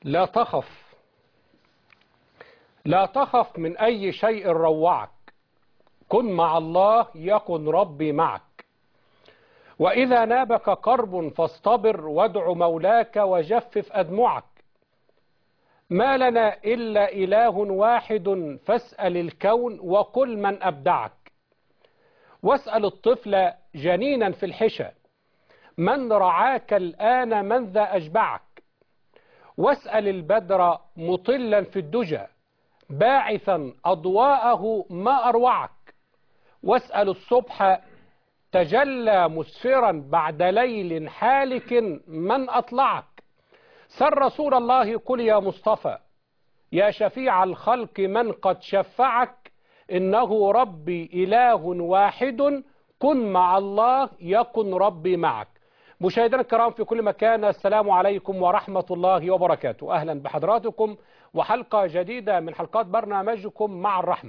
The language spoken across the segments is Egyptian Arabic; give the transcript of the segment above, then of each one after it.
لا تخف لا تخف من أي شيء روعك كن مع الله يكن ربي معك وإذا نابك كرب فاصطبر وادع مولاك وجفف أدمعك ما لنا إلا إله واحد فاسأل الكون وكل من أبدعك واسأل الطفل جنينا في الحشا من رعاك الآن من ذا أشبعك واسأل البدر مطلا في الدجى باعثا أضواءه ما أروعك واسأل الصبح تجلى مسفرا بعد ليل حالك من أطلعك سر رسول الله قل يا مصطفى يا شفيع الخلق من قد شفعك إنه ربي إله واحد كن مع الله يكن ربي معك مشاهدينا الكرام في كل مكان السلام عليكم ورحمة الله وبركاته أهلا بحضراتكم وحلقة جديدة من حلقات برنامجكم مع الرحمة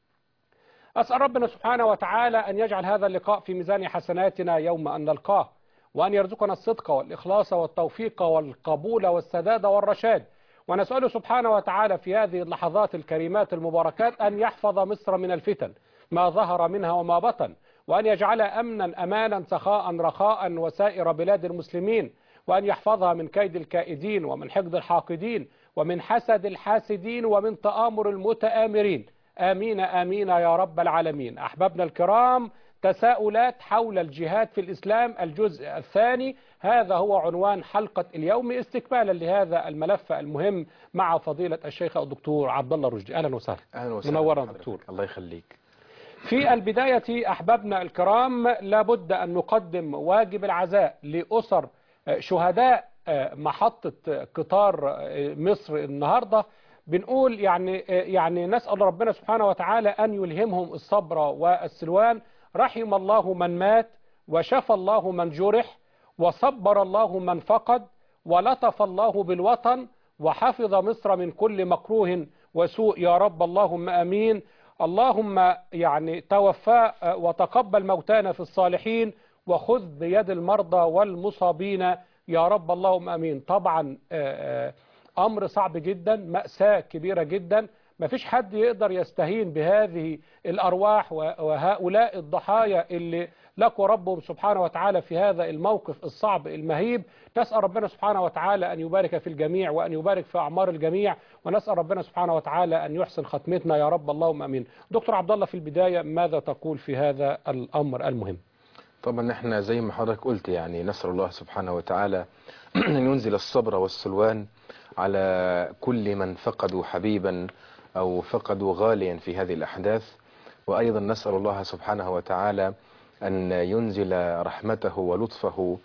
أسأل ربنا سبحانه وتعالى أن يجعل هذا اللقاء في ميزان حسناتنا يوم أن نلقاه وأن يرزقنا الصدق والإخلاص والتوفيق والقبول والسداد والرشاد ونسأله سبحانه وتعالى في هذه اللحظات الكريمات المباركات أن يحفظ مصر من الفتن ما ظهر منها وما بطن وأن يجعل أمنا أمانا سخاء رخاء وسائر بلاد المسلمين وأن يحفظها من كيد الكائدين ومن حقد الحاقدين ومن حسد الحاسدين ومن تآمر المتآمرين آمين آمين يا رب العالمين أحبابنا الكرام تساؤلات حول الجهاد في الإسلام الجزء الثاني هذا هو عنوان حلقة اليوم استكمالا لهذا الملف المهم مع فضيلة الشيخ الدكتور عبد الله رشدي أهلا وسهلا أهلا وسهلا منورا حضرتك. دكتور الله يخليك في البداية أحبابنا الكرام لابد أن نقدم واجب العزاء لأسر شهداء محطة قطار مصر النهاردة بنقول يعني يعني نسأل ربنا سبحانه وتعالى أن يلهمهم الصبر والسلوان رحم الله من مات وشفى الله من جرح وصبر الله من فقد ولطف الله بالوطن وحفظ مصر من كل مكروه وسوء يا رب اللهم أمين اللهم يعني توفى وتقبل موتانا في الصالحين وخذ بيد المرضى والمصابين يا رب اللهم امين طبعا امر صعب جدا مأساة كبيرة جدا ما فيش حد يقدر يستهين بهذه الارواح وهؤلاء الضحايا اللي لقوا ربهم سبحانه وتعالى في هذا الموقف الصعب المهيب نسأل ربنا سبحانه وتعالى أن يبارك في الجميع وأن يبارك في أعمار الجميع ونسأل ربنا سبحانه وتعالى أن يحسن ختمتنا يا رب اللهم أمين دكتور عبد الله في البداية ماذا تقول في هذا الأمر المهم طبعا احنا زي ما حضرتك قلت يعني نسأل الله سبحانه وتعالى أن ينزل الصبر والسلوان على كل من فقدوا حبيبا أو فقدوا غاليا في هذه الأحداث وأيضا نسأل الله سبحانه وتعالى أن ينزل رحمته ولطفه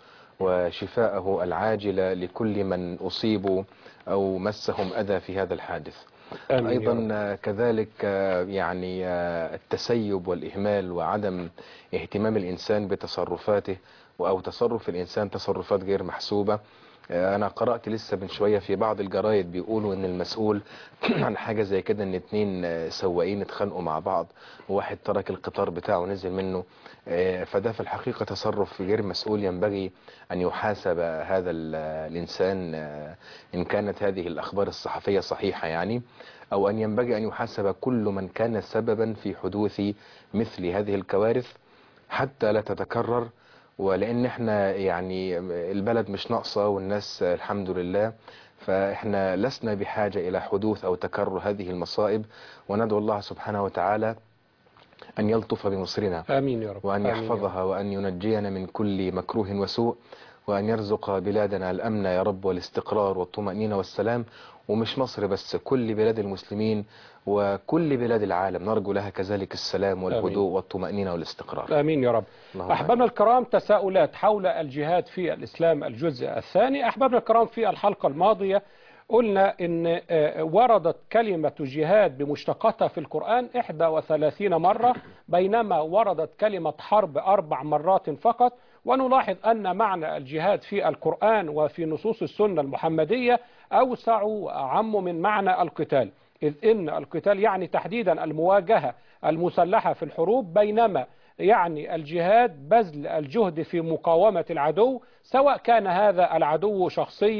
وشفاءه العاجل لكل من أصيبوا أو مسهم أذى في هذا الحادث آمين يا أيضا كذلك يعني التسيب والإهمال وعدم اهتمام الإنسان بتصرفاته أو تصرف الإنسان تصرفات غير محسوبة أنا قرأت لسه من شوية في بعض الجرايد بيقولوا إن المسؤول عن حاجة زي كده إن اتنين سواقين اتخانقوا مع بعض وواحد ترك القطار بتاعه ونزل منه فده في الحقيقة تصرف غير مسؤول ينبغي أن يحاسب هذا الإنسان إن كانت هذه الأخبار الصحفية صحيحة يعني أو أن ينبغي أن يحاسب كل من كان سببا في حدوث مثل هذه الكوارث حتى لا تتكرر ولان احنا يعني البلد مش ناقصة والناس الحمد لله فاحنا لسنا بحاجة الى حدوث او تكرر هذه المصائب وندعو الله سبحانه وتعالى ان يلطف بمصرنا آمين يا رب وان آمين يا رب. يحفظها وان ينجينا من كل مكروه وسوء وان يرزق بلادنا الامن يا رب والاستقرار والطمأنينة والسلام ومش مصر بس كل بلاد المسلمين وكل بلاد العالم نرجو لها كذلك السلام والهدوء والطمأنينة والاستقرار آمين يا رب اللهم أحبابنا الكرام تساؤلات حول الجهاد في الإسلام الجزء الثاني أحبابنا الكرام في الحلقة الماضية قلنا إن آه، وردت كلمة جهاد بمشتقاتها في القرآن 31 مرة بينما وردت كلمة حرب أربع مرات فقط ونلاحظ أن معنى الجهاد في القرآن وفي نصوص السنة المحمدية أوسع وأعم من معنى القتال إذ إن القتال يعني تحديدا المواجهة المسلحة في الحروب بينما يعني الجهاد بذل الجهد في مقاومة العدو سواء كان هذا العدو شخصيا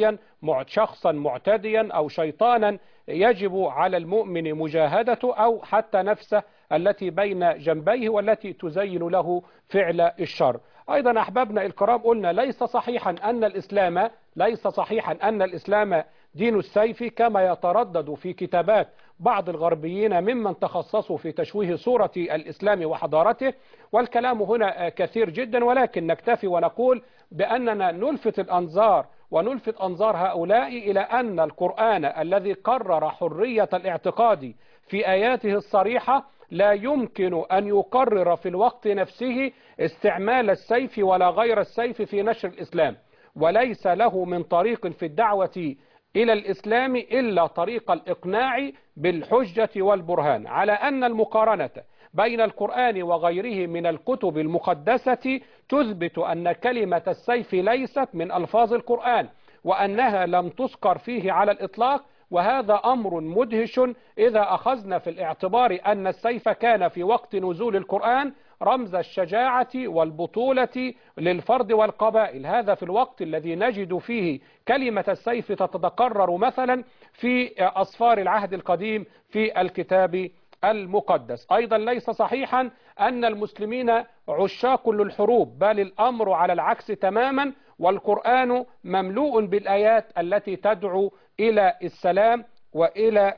مع- شخصا معتديا أو شيطانا يجب على المؤمن مجاهدته أو حتى نفسه التي بين جنبيه والتي تزين له فعل الشر أيضا أحبابنا الكرام قلنا ليس صحيحا أن الإسلام ليس صحيحا أن الإسلام دين السيف كما يتردد في كتابات بعض الغربيين ممن تخصصوا في تشويه صورة الإسلام وحضارته والكلام هنا كثير جدا ولكن نكتفي ونقول بأننا نلفت الأنظار ونلفت أنظار هؤلاء إلى أن القرآن الذي قرر حرية الاعتقاد في آياته الصريحة لا يمكن أن يقرر في الوقت نفسه استعمال السيف ولا غير السيف في نشر الإسلام وليس له من طريق في الدعوة إلى الإسلام إلا طريق الإقناع بالحجة والبرهان على أن المقارنة بين القرآن وغيره من الكتب المقدسة تثبت أن كلمة السيف ليست من ألفاظ القرآن وأنها لم تذكر فيه على الإطلاق وهذا أمر مدهش إذا أخذنا في الاعتبار أن السيف كان في وقت نزول القرآن رمز الشجاعة والبطولة للفرد والقبائل هذا في الوقت الذي نجد فيه كلمة السيف تتكرر مثلا في أصفار العهد القديم في الكتاب المقدس أيضا ليس صحيحا أن المسلمين عشاق للحروب بل الأمر على العكس تماما والقرآن مملوء بالآيات التي تدعو إلى السلام وإلى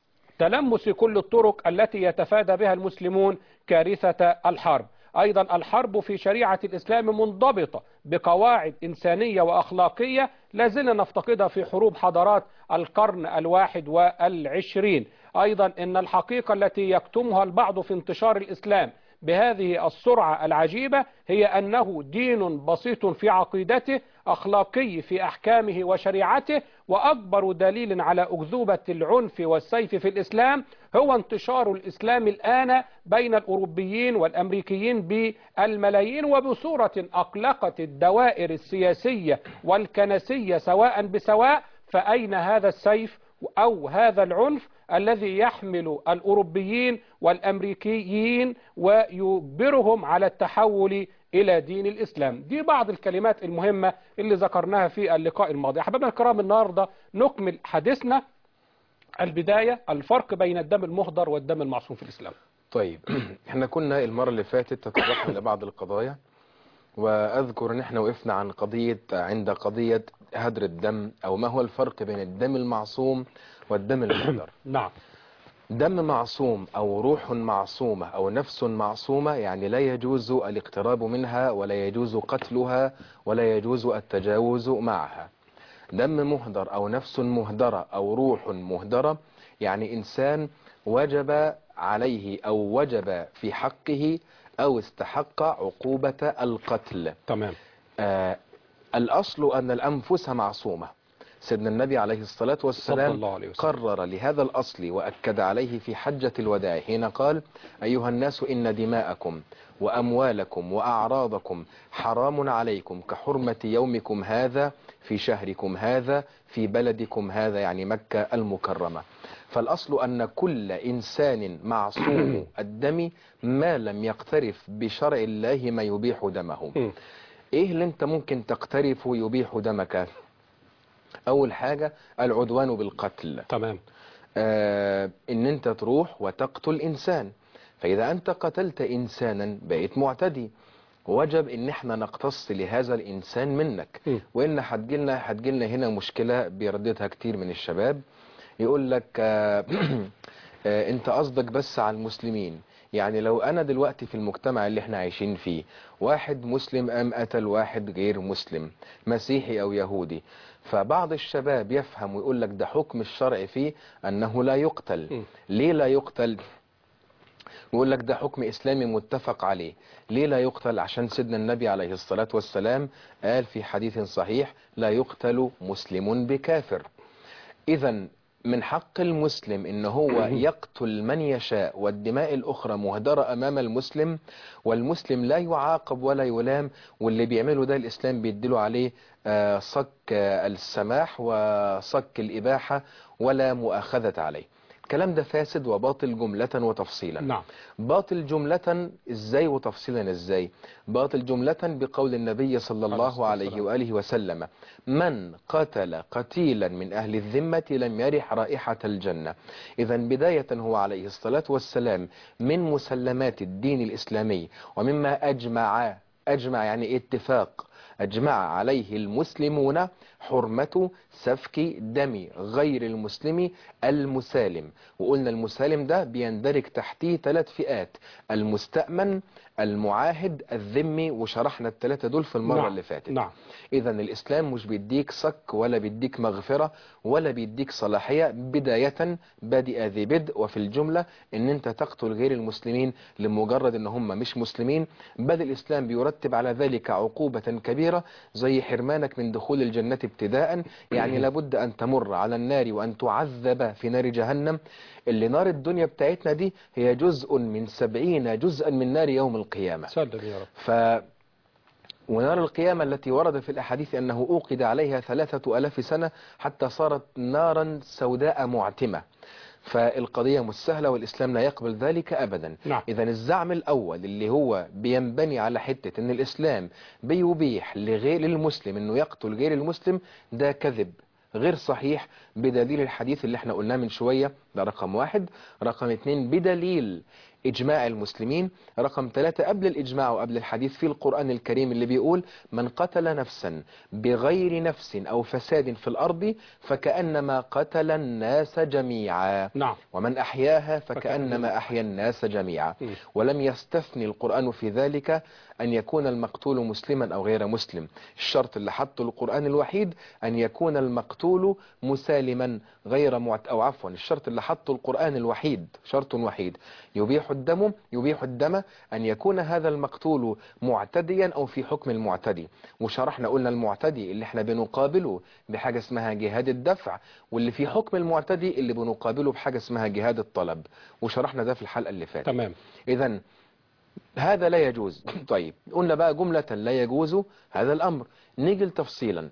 تلمس كل الطرق التي يتفادى بها المسلمون كارثة الحرب أيضا الحرب في شريعة الإسلام منضبطة بقواعد إنسانية وأخلاقية لازلنا نفتقدها في حروب حضارات القرن الواحد والعشرين أيضا إن الحقيقة التي يكتمها البعض في انتشار الإسلام بهذه السرعة العجيبة هي أنه دين بسيط في عقيدته أخلاقي في أحكامه وشريعته وأكبر دليل على أكذوبة العنف والسيف في الإسلام هو انتشار الإسلام الآن بين الأوروبيين والأمريكيين بالملايين وبصورة أقلقت الدوائر السياسية والكنسية سواء بسواء فأين هذا السيف أو هذا العنف الذي يحمل الأوروبيين والأمريكيين ويجبرهم على التحول إلى دين الإسلام دي بعض الكلمات المهمة اللي ذكرناها في اللقاء الماضي أحبابنا الكرام النهاردة نكمل حديثنا البداية الفرق بين الدم المهدر والدم المعصوم في الإسلام طيب احنا كنا المرة اللي فاتت تطرقنا لبعض القضايا واذكر ان احنا وقفنا عن قضية عند قضية هدر الدم او ما هو الفرق بين الدم المعصوم والدم المهدر نعم دم معصوم او روح معصومة او نفس معصومة يعني لا يجوز الاقتراب منها ولا يجوز قتلها ولا يجوز التجاوز معها دم مهدر او نفس مهدرة او روح مهدرة يعني انسان وجب عليه او وجب في حقه او استحق عقوبة القتل تمام آه الاصل ان الانفس معصومة سيدنا النبي عليه الصلاة صلى والسلام الله عليه وسلم قرر لهذا الأصل وأكد عليه في حجة الوداع حين قال أيها الناس إن دماءكم وأموالكم وأعراضكم حرام عليكم كحرمة يومكم هذا في شهركم هذا في بلدكم هذا يعني مكة المكرمة فالأصل أن كل إنسان معصوم الدم ما لم يقترف بشرع الله ما يبيح دمه م. إيه اللي أنت ممكن تقترفه يبيح دمك أول حاجة العدوان بالقتل تمام آه ان انت تروح وتقتل انسان فاذا انت قتلت انسانا بقيت معتدي وجب ان احنا نقتص لهذا الانسان منك م. وان هتجيلنا هتجيلنا هنا مشكلة بيرددها كتير من الشباب يقول لك آه آه انت قصدك بس على المسلمين يعني لو انا دلوقتي في المجتمع اللي احنا عايشين فيه واحد مسلم ام قتل واحد غير مسلم مسيحي او يهودي فبعض الشباب يفهم ويقول لك ده حكم الشرع فيه انه لا يقتل م. ليه لا يقتل يقول لك ده حكم اسلامي متفق عليه ليه لا يقتل عشان سيدنا النبي عليه الصلاة والسلام قال في حديث صحيح لا يقتل مسلم بكافر اذا من حق المسلم ان هو يقتل من يشاء والدماء الاخرى مهدرة امام المسلم والمسلم لا يعاقب ولا يلام واللي بيعمله ده الاسلام بيديله عليه آه، صك آه، السماح وصك الاباحة ولا مؤاخذة عليه الكلام ده فاسد وباطل جملة وتفصيلا نعم باطل جملة ازاي وتفصيلا ازاي باطل جملة بقول النبي صلى عليه الله الصلاة عليه والسلام. وآله وسلم من قتل قتيلا من أهل الذمة لم يرح رائحة الجنة إذا بداية هو عليه الصلاة والسلام من مسلمات الدين الإسلامي ومما أجمع أجمع يعني اتفاق أجمع عليه المسلمون حرمة سفك دم غير المسلم المسالم وقلنا المسالم ده بيندرج تحتيه ثلاث فئات المستأمن المعاهد الذمي وشرحنا الثلاثة دول في المرة نعم. اللي فاتت نعم إذا الإسلام مش بيديك صك ولا بيديك مغفرة ولا بيديك صلاحية بداية بادئ ذي بدء وفي الجملة إن أنت تقتل غير المسلمين لمجرد إن هم مش مسلمين بل الإسلام بيرتب على ذلك عقوبة كبيرة زي حرمانك من دخول الجنة ابتداء يعني لابد أن تمر على النار وأن تعذب في نار جهنم اللي نار الدنيا بتاعتنا دي هي جزء من سبعين جزءا من نار يوم القيامة سلم يا رب ف ونار القيامة التي ورد في الأحاديث أنه أوقد عليها ثلاثة ألاف سنة حتى صارت نارا سوداء معتمة فالقضية مش سهلة والإسلام لا يقبل ذلك أبدا نعم. إذا الزعم الأول اللي هو بينبني على حتة أن الإسلام بيبيح لغير المسلم أنه يقتل غير المسلم ده كذب غير صحيح بدليل الحديث اللي احنا قلناه من شوية ده رقم واحد رقم اتنين بدليل إجماع المسلمين رقم ثلاثة قبل الإجماع وقبل الحديث في القرآن الكريم اللي بيقول من قتل نفسا بغير نفس أو فساد في الأرض فكأنما قتل الناس جميعا نعم ومن أحياها فكأنما فكأنما أحيا الناس جميعا مم. ولم يستثني القرآن في ذلك أن يكون المقتول مسلما أو غير مسلم الشرط اللي حطه القرآن الوحيد أن يكون المقتول مسالما غير معت أو عفوا الشرط اللي حطه القرآن الوحيد شرط وحيد يبيح الدم يبيح الدم أن يكون هذا المقتول معتديا أو في حكم المعتدي وشرحنا قلنا المعتدي اللي احنا بنقابله بحاجة اسمها جهاد الدفع واللي في حكم المعتدي اللي بنقابله بحاجة اسمها جهاد الطلب وشرحنا ده في الحلقة اللي فاتت تمام إذا هذا لا يجوز طيب قلنا بقى جملة لا يجوز هذا الأمر نيجي تفصيلا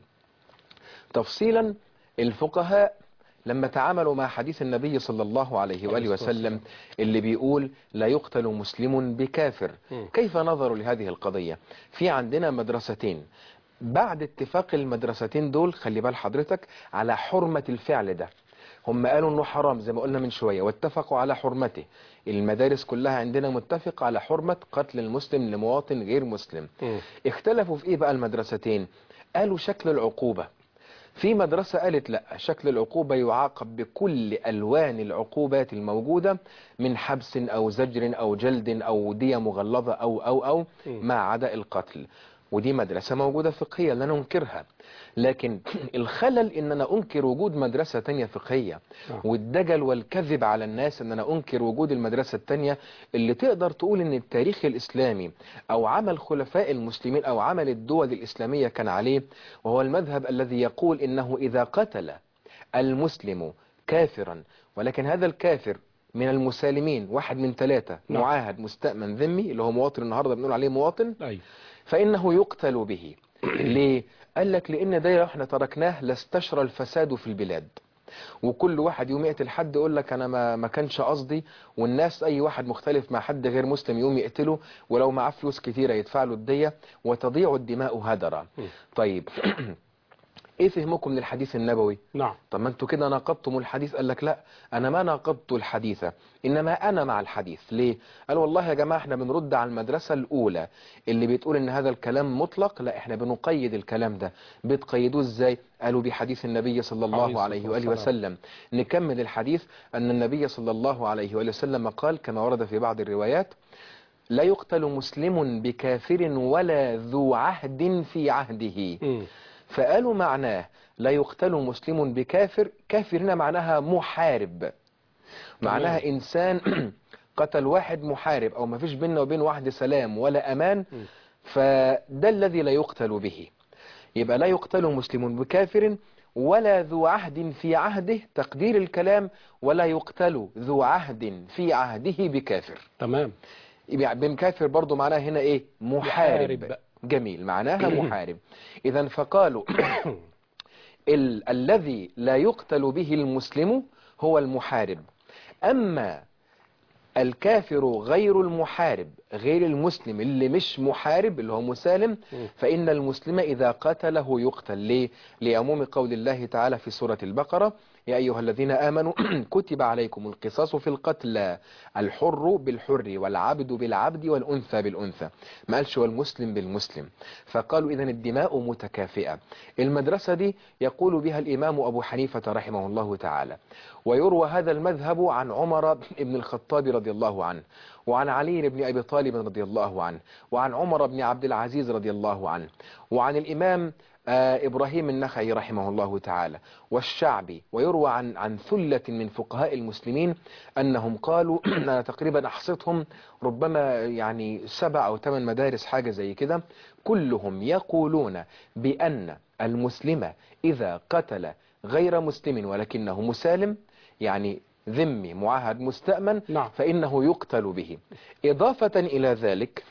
تفصيلا الفقهاء لما تعاملوا مع حديث النبي صلى الله عليه وآله عليه الصلاة وسلم اللي بيقول لا يقتل مسلم بكافر مم. كيف نظروا لهذه القضية في عندنا مدرستين بعد اتفاق المدرستين دول خلي بال حضرتك على حرمة الفعل ده هم قالوا انه حرام زي ما قلنا من شوية واتفقوا على حرمته المدارس كلها عندنا متفقة على حرمة قتل المسلم لمواطن غير مسلم مم. اختلفوا في ايه بقى المدرستين قالوا شكل العقوبة في مدرسة قالت لا شكل العقوبة يعاقب بكل ألوان العقوبات الموجودة من حبس أو زجر أو جلد أو دية مغلظة أو أو أو مم. ما عدا القتل ودي مدرسة موجودة فقهية لا ننكرها لكن الخلل ان انا انكر وجود مدرسة تانية فقهية نعم. والدجل والكذب على الناس ان انا انكر وجود المدرسة التانية اللي تقدر تقول ان التاريخ الاسلامي او عمل خلفاء المسلمين او عمل الدول الاسلامية كان عليه وهو المذهب الذي يقول انه اذا قتل المسلم كافرا ولكن هذا الكافر من المسالمين واحد من ثلاثة نعم. معاهد مستأمن ذمي اللي هو مواطن النهاردة بنقول عليه مواطن أيوة فإنه يقتل به ليه؟ قال لك لأن ده لو احنا تركناه لاستشرى الفساد في البلاد وكل واحد يوم يقتل حد يقول لك انا ما ما كانش قصدي والناس اي واحد مختلف مع حد غير مسلم يقوم يقتله ولو معاه فلوس كتيره يدفع له الديه وتضيع الدماء هدرا م. طيب ايه فهمكم للحديث النبوي نعم طب ما انتوا كده ناقضتم الحديث قال لك لا انا ما ناقضت الحديث انما انا مع الحديث ليه قال والله يا جماعه احنا بنرد على المدرسه الاولى اللي بتقول ان هذا الكلام مطلق لا احنا بنقيد الكلام ده بتقيدوه ازاي قالوا بحديث النبي صلى عليه الله الصلاة عليه واله والسلام. وسلم نكمل الحديث ان النبي صلى الله عليه واله وسلم قال كما ورد في بعض الروايات لا يقتل مسلم بكافر ولا ذو عهد في عهده مم. فقالوا معناه لا يقتل مسلم بكافر كافر هنا معناها محارب معناها تمام. إنسان قتل واحد محارب أو ما فيش بيننا وبين واحد سلام ولا أمان مم. فده الذي لا يقتل به يبقى لا يقتل مسلم بكافر ولا ذو عهد في عهده تقدير الكلام ولا يقتل ذو عهد في عهده بكافر تمام يبقى بين كافر برضو معناها هنا ايه محارب محارب. جميل معناها محارب اذا فقالوا ال الذي لا يقتل به المسلم هو المحارب أما الكافر غير المحارب غير المسلم اللي مش محارب اللي هو مسالم مم. فإن المسلم إذا قتله يقتل ليه؟ لعموم قول الله تعالى في سورة البقرة يا أيها الذين آمنوا كتب عليكم القصاص في القتل الحر بالحر والعبد بالعبد والأنثى بالأنثى ما قالش والمسلم بالمسلم فقالوا إذن الدماء متكافئة المدرسة دي يقول بها الإمام أبو حنيفة رحمه الله تعالى ويروى هذا المذهب عن عمر بن الخطاب رضي الله عنه وعن علي بن أبي طالب رضي الله عنه وعن عمر بن عبد العزيز رضي الله عنه وعن الإمام آه، إبراهيم النخعي رحمه الله تعالى والشعبي ويروى عن عن ثلة من فقهاء المسلمين أنهم قالوا أنا تقريبا أحصتهم ربما يعني سبع أو ثمان مدارس حاجة زي كده كلهم يقولون بأن المسلم إذا قتل غير مسلم ولكنه مسالم يعني ذمي معاهد مستأمن نعم. فإنه يقتل به إضافة إلى ذلك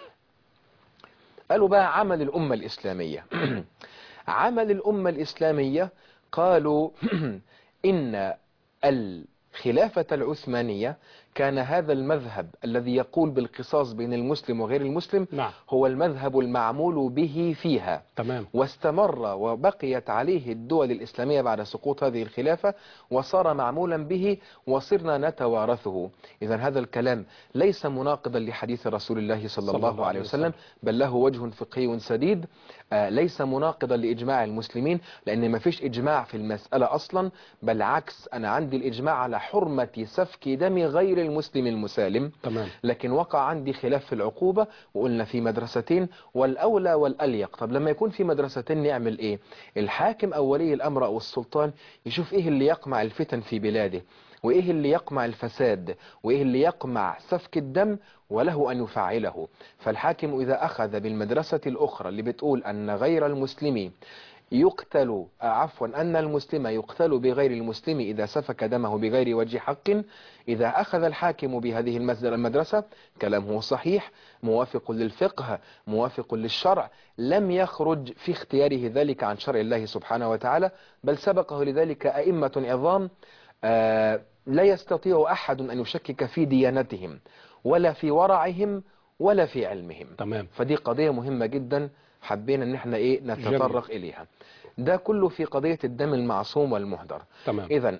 قالوا بقى عمل الأمة الإسلامية عمل الأمة الإسلامية قالوا إن الخلافة العثمانية كان هذا المذهب الذي يقول بالقصاص بين المسلم وغير المسلم نعم هو المذهب المعمول به فيها تمام واستمر وبقيت عليه الدول الإسلامية بعد سقوط هذه الخلافة وصار معمولا به وصرنا نتوارثه إذا هذا الكلام ليس مناقضا لحديث رسول الله صلى الله عليه وسلم بل له وجه فقهي سديد آه، ليس مناقضا لإجماع المسلمين لأن ما فيش إجماع في المسألة أصلا بل عكس أنا عندي الإجماع على حرمة سفك دم غير المسلم المسالم تمام لكن وقع عندي خلاف في العقوبة وقلنا في مدرستين والأولى والأليق طب لما يكون في مدرستين نعمل إيه الحاكم أو ولي الأمر أو السلطان يشوف إيه اللي يقمع الفتن في بلاده وإيه اللي يقمع الفساد وإيه اللي يقمع سفك الدم وله أن يفعله فالحاكم إذا أخذ بالمدرسة الأخرى اللي بتقول أن غير المسلم يقتل آه، عفوا أن المسلم يقتل بغير المسلم إذا سفك دمه بغير وجه حق إذا أخذ الحاكم بهذه المس- المدرسة كلامه صحيح موافق للفقه موافق للشرع لم يخرج في اختياره ذلك عن شرع الله سبحانه وتعالى بل سبقه لذلك أئمة عظام آه، لا يستطيع أحد أن يشكك في ديانتهم ولا في ورعهم ولا في علمهم تمام فدي قضية مهمة جدا حبينا ان احنا ايه نتطرق اليها ده كله في قضية الدم المعصوم والمهدر تمام اذا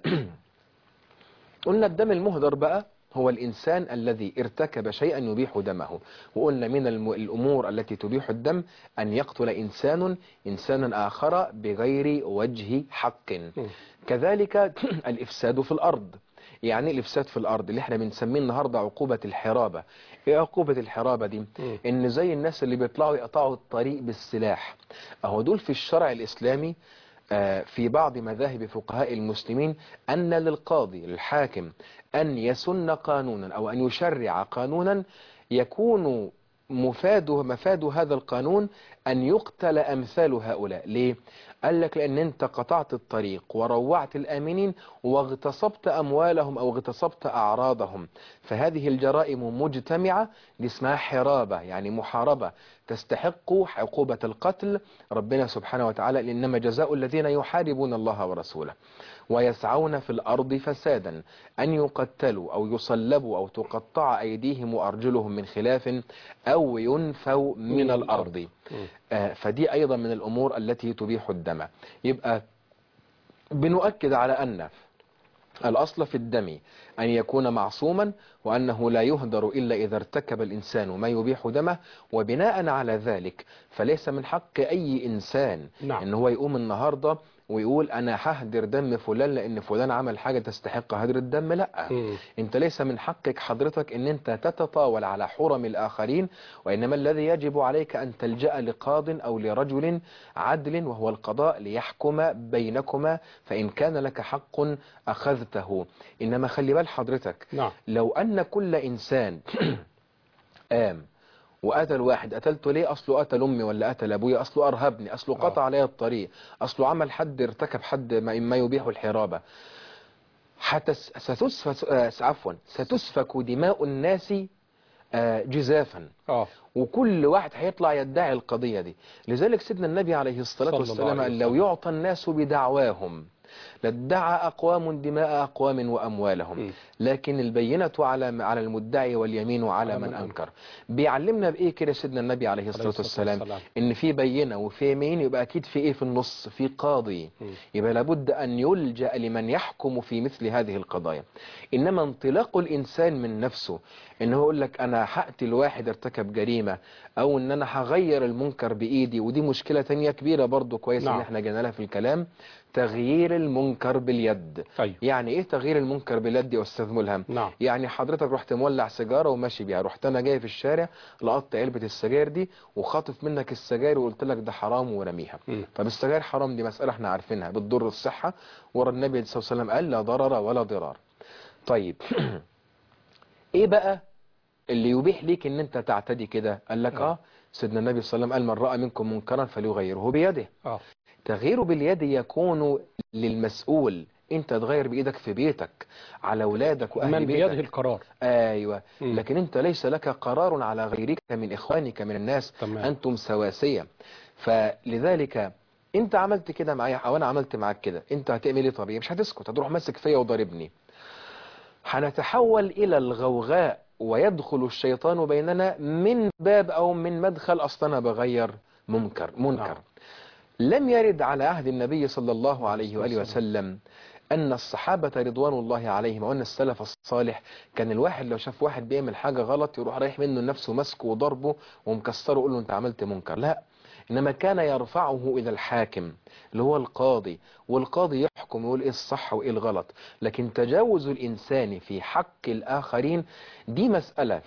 قلنا الدم المهدر بقى هو الإنسان الذي ارتكب شيئا يبيح دمه وقلنا من الم- الأمور التي تبيح الدم أن يقتل إنسان إنسانا آخر بغير وجه حق مم. كذلك الإفساد في الأرض يعني الإفساد في الأرض اللي احنا بنسميه النهاردة عقوبة الحرابة ايه عقوبة الحرابة دي مم. ان زي الناس اللي بيطلعوا يقطعوا الطريق بالسلاح اهو دول في الشرع الإسلامي آه، في بعض مذاهب فقهاء المسلمين أن للقاضي الحاكم أن يسن قانونا أو أن يشرع قانونا يكون مفاد مفاد هذا القانون أن يقتل أمثال هؤلاء ليه؟ قال لك لأن أنت قطعت الطريق وروعت الآمنين واغتصبت أموالهم أو اغتصبت أعراضهم فهذه الجرائم مجتمعة دي اسمها حرابة يعني محاربة تستحق عقوبة القتل ربنا سبحانه وتعالى إنما جزاء الذين يحاربون الله ورسوله ويسعون في الأرض فسادا أن يقتلوا أو يصلبوا أو تقطع أيديهم وأرجلهم من خلاف أو ينفوا من من الأرض مم. آه، فدي أيضا من الأمور التي تبيح الدم يبقى بنؤكد على أن الأصل في الدم أن يكون معصوما وأنه لا يهدر إلا إذا ارتكب الإنسان ما يبيح دمه وبناء على ذلك فليس من حق أي إنسان نعم. إن هو يقوم النهاردة ويقول أنا ههدر دم فلان لأن فلان عمل حاجة تستحق هدر الدم لا مم. انت ليس من حقك حضرتك ان انت تتطاول على حرم الاخرين وانما الذي يجب عليك ان تلجأ لقاض او لرجل عدل وهو القضاء ليحكم بينكما فان كان لك حق اخذته انما خلي بال حضرتك نعم لو ان كل انسان قام وقتل واحد قتلته ليه اصله قتل امي ولا قتل ابويا اصله ارهبني اصله قطع آه. عليا الطريق اصله عمل حد ارتكب حد ما ما يبيح الحرابه حتس ستسفك آه، عفوا ستسفك دماء الناس آه، جزافا اه وكل واحد هيطلع يدعي القضية دي لذلك سيدنا النبي عليه الصلاة صلى الله والسلام عليه قال لو وسلم. يعطى الناس بدعواهم لادعى أقوام دماء أقوام وأموالهم م. لكن البينة على على المدعي واليمين على على من من أنكر بيعلمنا بإيه كده سيدنا النبي عليه الصلاة الصلاة والسلام والسلام. إن في بينة وفي يمين يبقى أكيد في إيه في النص في قاضي م. يبقى لابد أن يلجأ لمن يحكم في مثل هذه القضايا إنما انطلاق الإنسان من نفسه إن هو يقول لك أنا هقتل واحد ارتكب جريمة أو إن أنا هغير المنكر بإيدي ودي مشكلة تانية كبيرة برضو كويس نعم. إن إحنا جينا لها في الكلام تغيير المنكر باليد طيب يعني إيه تغيير المنكر باليد يا أستاذ ملهم نعم يعني حضرتك رحت مولع سيجارة وماشي بيها رحت أنا جاي في الشارع لقطت علبة السجاير دي وخاطف منك السجاير وقلت لك ده حرام ورميها م. طب السجاير حرام دي مسألة احنا عارفينها بتضر الصحة ورا النبي صلى الله عليه وسلم قال لا ضرر ولا ضرار طيب ايه بقى اللي يبيح ليك ان انت تعتدي كده قال لك آه. اه سيدنا النبي صلى الله عليه وسلم قال من رأى منكم منكرا فليغيره بيده اه تغييره باليد يكون للمسؤول انت تغير بايدك في بيتك على اولادك واهل من بيتك بيده القرار ايوه م. لكن انت ليس لك قرار على غيرك من اخوانك من الناس تمام. انتم سواسية فلذلك انت عملت كده معايا او انا عملت معاك كده انت هتعمل ايه طبيعي مش هتسكت هتروح ماسك فيا وضاربني هنتحول الى الغوغاء ويدخل الشيطان بيننا من باب او من مدخل اصلا انا بغير منكر منكر نعم. لم يرد على عهد النبي صلى الله عليه وآله وسلم أن الصحابة رضوان الله عليهم وأن السلف الصالح كان الواحد لو شاف واحد بيعمل حاجة غلط يروح رايح منه نفسه مسكه وضربه ومكسره ويقول له أنت عملت منكر لا إنما كان يرفعه إلى الحاكم اللي هو القاضي والقاضي يحكم يقول إيه الصح وإيه الغلط لكن تجاوز الإنسان في حق الآخرين دي مسألة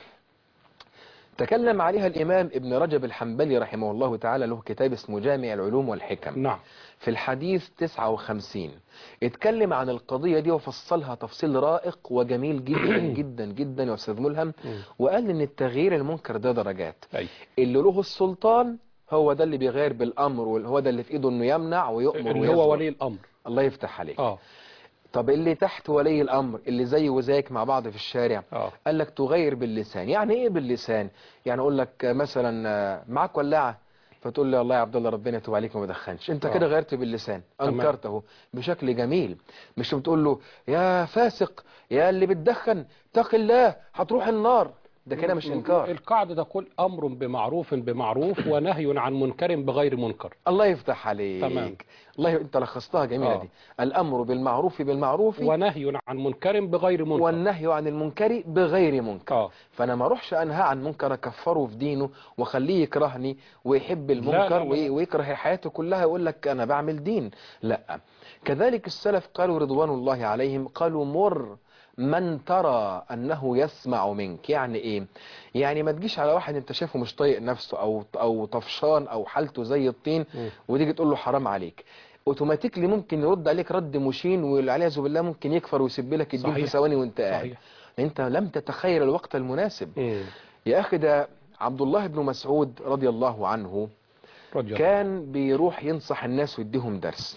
تكلم عليها الإمام ابن رجب الحنبلي رحمه الله تعالى له كتاب اسمه جامع العلوم والحكم نعم في الحديث 59 اتكلم عن القضية دي وفصلها تفصيل رائق وجميل جدا جدا جدا يا أستاذ ملهم م. وقال إن التغيير المنكر ده درجات أي اللي له السلطان هو ده اللي بيغير بالأمر وهو ده اللي في إيده إنه يمنع ويؤمر اللي ويزجر هو ولي الأمر الله يفتح عليك اه طب اللي تحت ولي الأمر اللي زي وزيك مع بعض في الشارع اه قال لك تغير باللسان يعني ايه باللسان يعني اقول لك مثلا آه، معاك ولاعه فتقول لي والله يا عبد الله ربنا يتوب عليك وما دخنش انت آه. كده غيرت باللسان تمام. انكرته بشكل جميل مش بتقول له يا فاسق يا اللي بتدخن اتق الله هتروح النار ده كده مش انكار القاعدة تقول أمر بمعروف بمعروف ونهي عن منكر بغير منكر الله يفتح عليك تمام. الله ي... انت لخصتها جميله آه. دي الامر بالمعروف بالمعروف ونهي عن منكر بغير منكر والنهي عن المنكر بغير منكر اه فانا ما اروحش انهى عن منكر اكفره في دينه واخليه يكرهني ويحب لا، المنكر لا، لا. وي- ويكره حياته كلها يقول لك انا بعمل دين لا كذلك السلف قالوا رضوان الله عليهم قالوا مر من ترى انه يسمع منك يعني ايه يعني ما تجيش على واحد انت شايفه مش طايق نفسه او او طفشان او حالته زي الطين مم. وتيجي تقول له حرام عليك اوتوماتيكلي ممكن يرد عليك رد مشين والعياذ بالله ممكن يكفر ويسيب لك الدين في صحيح. ثواني وانت قاعد صحيح انت لم تتخيل الوقت المناسب مم. يا اخي ده عبد الله بن مسعود رضي الله عنه رضي الله كان بيروح ينصح الناس ويديهم درس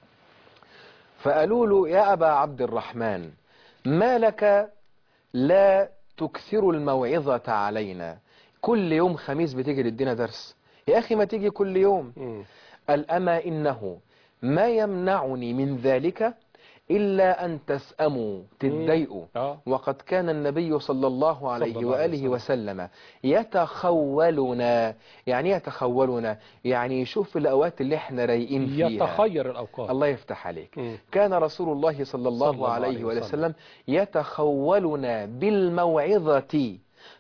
فقالوا له يا ابا عبد الرحمن ما لك لا تكثر الموعظة علينا كل يوم خميس بتيجي تدينا درس يا اخي ما تيجي كل يوم مم. قال أما إنه ما يمنعني من ذلك إلا أن تسأموا تتضايقوا اه وقد كان النبي صلى الله عليه صلى الله عليه وآله وسلم يتخولنا يعني إيه يتخولنا يعني يشوف الأوقات اللي احنا رايقين فيها يتخير الأوقات الله يفتح عليك مم. كان رسول الله صلى الله, صلى الله عليه عليه وآله وسلم. وسلم يتخولنا بالموعظة